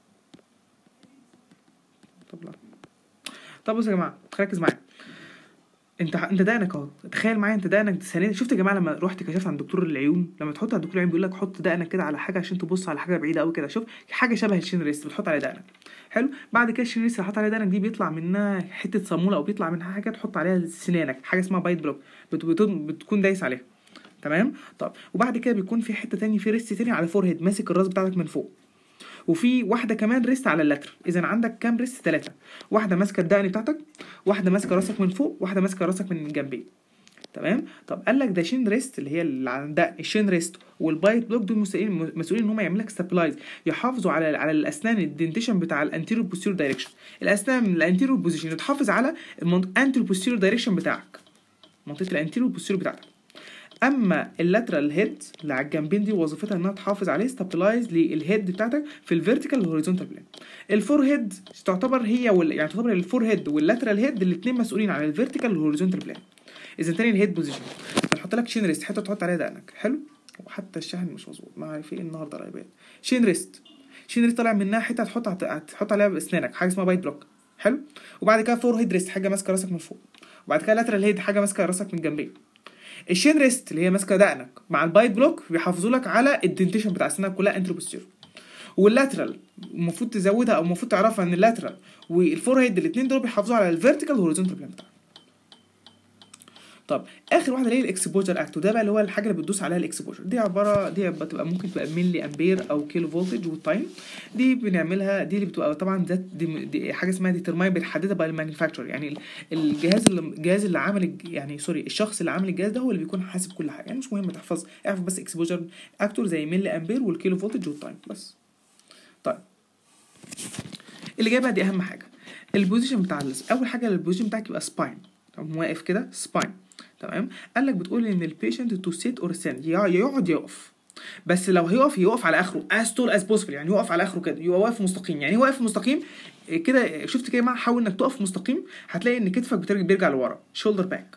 Speaker 1: طب لا طب بصوا يا جماعه ركز معايا انت انت دقنك اهو تخيل معايا انت دقنك سنه شفت يا جماعه لما رحت كشفت عند دكتور العيون لما تحط على دكتور العيون بيقول لك حط دقنك كده على حاجه عشان تبص على حاجه بعيده قوي كده شوف حاجه شبه الشين ريست بتحط عليها دقنك حلو بعد كده الشين ريست اللي حاطط عليها دقنك دي بيطلع منها حته صاموله او بيطلع منها حاجه تحط عليها سنانك حاجه اسمها بايت بلوك بت... بت... بتكون دايس عليها تمام طب وبعد كده بيكون في حته تاني في ريست تاني على فور هيد ماسك الراس بتاعتك من فوق وفي واحده كمان ريست على اللتر اذا عندك كام ريست ثلاثه واحده ماسكه الدقن بتاعتك واحده ماسكه راسك من فوق واحده ماسكه راسك من الجنبين تمام طب قال لك ده شين ريست اللي هي اللي على الدقن الشين ريست والبايت بلوك دول مسؤولين مسؤولين ان هم يعملوا لك ستابلايز يحافظوا على على الاسنان الدنتيشن بتاع الانتيريور بوستيريور دايركشن الاسنان من الانتيريور بوزيشن تحافظ على الانتيريور بوستيريور دايركشن بتاعك منطقه الانتيريور بوستيريور بتاعتك اما اللاترال هيد اللي على الجنبين دي وظيفتها انها تحافظ عليه ستابلايز للهيد بتاعتك في الفيرتيكال والهوريزونتال بلان الفور هيد تعتبر هي وال... يعني تعتبر الفور هيد واللاترال هيد الاثنين مسؤولين عن الفيرتيكال والهوريزونتال بلان اذا تاني الهيد بوزيشن هنحط لك شين ريست حته تحط عليها دقنك حلو وحتى الشحن مش مظبوط ما عارف ايه النهارده الايباد شين ريست شين ريست طالع منها حته هتحط هتحط عليها باسنانك حاجه اسمها بايت بلوك حلو وبعد كده فور هيد ريست حاجه ماسكه راسك من فوق وبعد كده لاترال هيد حاجه ماسكه راسك من جنبين الشين ريست اللي هي ماسكه دقنك مع البايت بلوك بيحافظوا لك على الدنتيشن بتاع اسنانك كلها انترو بوستيريور واللاترال المفروض تزودها او المفروض تعرفها ان اللاترال والفور هيد الاثنين دول بيحافظوا على الفيرتيكال والهوريزونتال بلان بتاعك طب اخر واحده اللي هي الاكسبوجر اكت وده بقى اللي هو الحاجه اللي بتدوس عليها الاكسبوجر دي عباره دي بتبقى ممكن تبقى ملي امبير او كيلو فولتج والتايم دي بنعملها دي اللي بتبقى طبعا ذات دي, دي حاجه اسمها ديترماين بتحددها بقى المانيفاكتشر يعني ال- الجهاز اللي الجهاز اللي عمل الج- يعني سوري الشخص اللي عامل الجهاز ده هو اللي بيكون حاسب كل حاجه يعني مش مهم تحفظ اعرف بس اكسبوجر اكتور زي ملي امبير والكيلو فولتج والتايم بس طيب اللي جاي بقى دي اهم حاجه البوزيشن بتاع اللز. اول حاجه البوزيشن بتاعك يبقى سباين طب واقف كده سباين تمام قال لك بتقول ان البيشنت تو سيت اور ستاند يقعد يقف بس لو هيقف يقف على اخره as tall as possible يعني يقف على اخره كده يبقى واقف مستقيم يعني واقف مستقيم إيه كده شفت كده يا جماعه حاول انك تقف مستقيم هتلاقي ان كتفك بترجع بيرجع لورا شولدر باك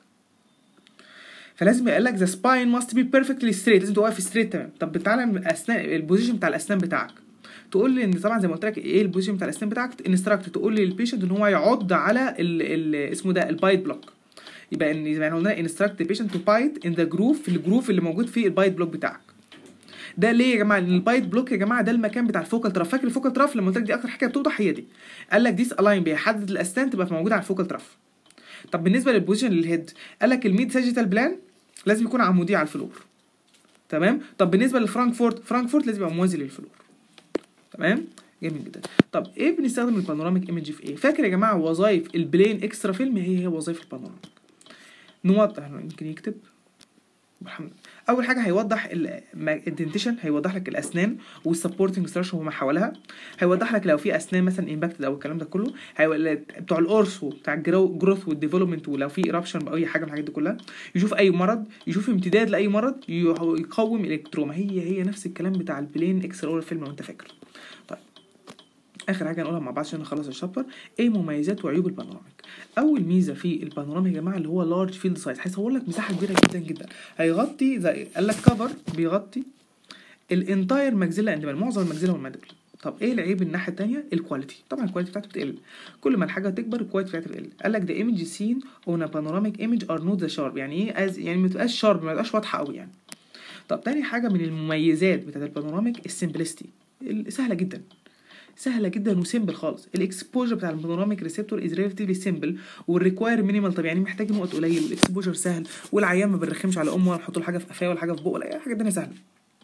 Speaker 1: فلازم يقول لك ذا سباين ماست بي بيرفكتلي ستريت لازم تبقى واقف ستريت تمام طب تعالى من الاسنان البوزيشن بتاع الاسنان بتاعك تقول لي ان طبعا زي ما قلت لك ايه البوزيشن بتاع الاسنان بتاعك انستراكت تقول لي للبيشنت ان هو يعض على ال ال اسمه ده البايت بلوك يبقى ان زي ما احنا قلنا انستراكت البيشنت تو بايت ان ذا جروف في الجروف اللي موجود فيه البايت بلوك بتاعك ده ليه يا جماعه لان البايت بلوك يا جماعه ده المكان بتاع الفوكال تراف فاكر الفوكال تراف لما قلت لك دي اكتر حاجه بتوضح هي دي قال لك ديس الاين بيحدد الاسنان تبقى موجوده على الفوكال تراف طب بالنسبه للبوزيشن للهيد قال لك الميد ساجيتال بلان لازم يكون عمودي على الفلور تمام طب بالنسبه لفرانكفورت فرانكفورت لازم يبقى موازي للفلور تمام جميل جدا طب ايه بنستخدم البانوراميك ايمج في ايه فاكر يا جماعه وظائف البلين اكسترا فيلم هي هي وظائف البانوراميك نوضح يمكن يكتب الحمد لله اول حاجه هيوضح الدنتيشن هيوضح لك الاسنان والسبورتنج ستراكشر وما حواليها هيوضح لك لو في اسنان مثلا امباكتد او الكلام ده كله هيو... بتوع الأورثو بتاع الجروث والديفلوبمنت ولو في ايرابشن او اي حاجه من الحاجات دي كلها يشوف اي مرض يشوف امتداد لاي مرض يقوم الكتروما هي هي نفس الكلام بتاع البلين اكسترا اورال فيلم لو انت فاكر طيب اخر حاجه نقولها مع بعض عشان نخلص الشابتر ايه مميزات وعيوب البانوراميك اول ميزه في البانوراميك يا جماعه اللي هو لارج فيلد سايز هيصور لك مساحه كبيره جدا جدا هيغطي زي قال لك كفر بيغطي الانتاير ماكسيلا اند معظم الماكسيلا والماندبل طب ايه العيب الناحيه الثانيه الكواليتي طبعا الكواليتي بتاعته بتقل كل ما الحاجه تكبر الكواليتي بتاعتها بتقل قال لك the image seen on a panoramic image are not the sharp يعني ايه as يعني ما تبقاش شارب ما تبقاش واضحه قوي يعني طب تاني حاجه من المميزات بتاعت البانوراميك السمبلستي سهله جدا سهله جدا وسيمبل خالص الاكسبوجر بتاع البانوراميك ريسبتور از ريلاتيفلي سيمبل والريكواير مينيمال طب يعني محتاج وقت قليل والاكسبوجر سهل والعيان ما بنرخمش على امه ولا نحط له حاجه في قفاه ولا حاجه في بقه ولا اي حاجه الدنيا سهله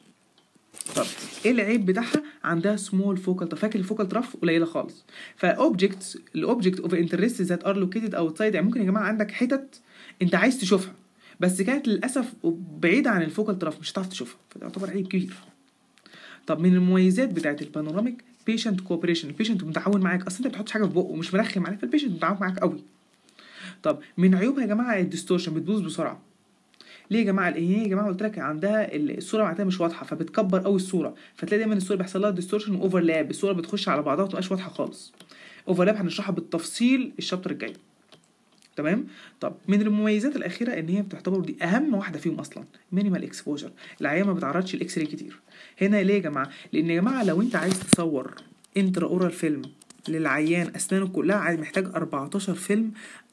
Speaker 1: طب ايه العيب بتاعها عندها سمول فوكال طب فاكر الفوكال تراف قليله خالص فاوبجكتس الاوبجكت اوف انترست ذات ار لوكيتد اوتسايد يعني ممكن يا جماعه عندك حتت انت عايز تشوفها بس كانت للاسف بعيده عن الفوكال تراف مش هتعرف تشوفها فده يعتبر عيب كبير طب من المميزات بتاعت البانوراميك بيشنت كوبريشن البيشنت متعاون معاك اصل انت ما بتحطش حاجه في بقه ومش مرخم عليك فالبيشنت متعاون معاك قوي طب من عيوبها يا جماعه الديستورشن بتبوظ بسرعه ليه يا جماعه لان هي يا جماعه قلت لك عندها الصوره بتاعتها مش واضحه فبتكبر قوي الصوره فتلاقي دايما الصوره بيحصل لها ديستورشن واوفرلاب الصوره بتخش على بعضها ومتبقاش واضحه خالص اوفرلاب هنشرحها بالتفصيل الشابتر الجاي تمام طب من المميزات الاخيره ان هي بتعتبر دي اهم واحده فيهم اصلا مينيمال اكسبوجر العيان ما بتعرضش الاكس راي كتير هنا ليه يا جماعه لان يا جماعه لو انت عايز تصور انترا اورال فيلم للعيان اسنانه كلها عايز محتاج 14 فيلم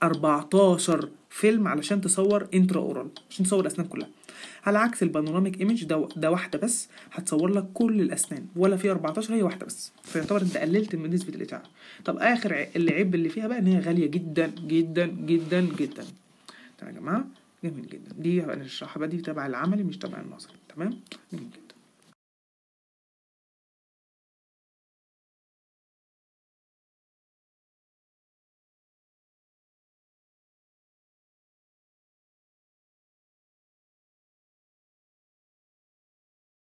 Speaker 1: 14 فيلم علشان تصور انترا اورال عشان تصور الاسنان كلها على عكس البانوراميك ايمج ده ده واحده بس هتصور لك كل الاسنان ولا في 14 هي واحده بس فيعتبر انت قللت من نسبه الاشعاع طب اخر العيب اللي فيها بقى ان هي غاليه جدا جدا جدا جدا تمام يا جماعه جميل جدا دي هنشرحها بقى دي تبع العملي مش تبع النظري تمام جميل جدا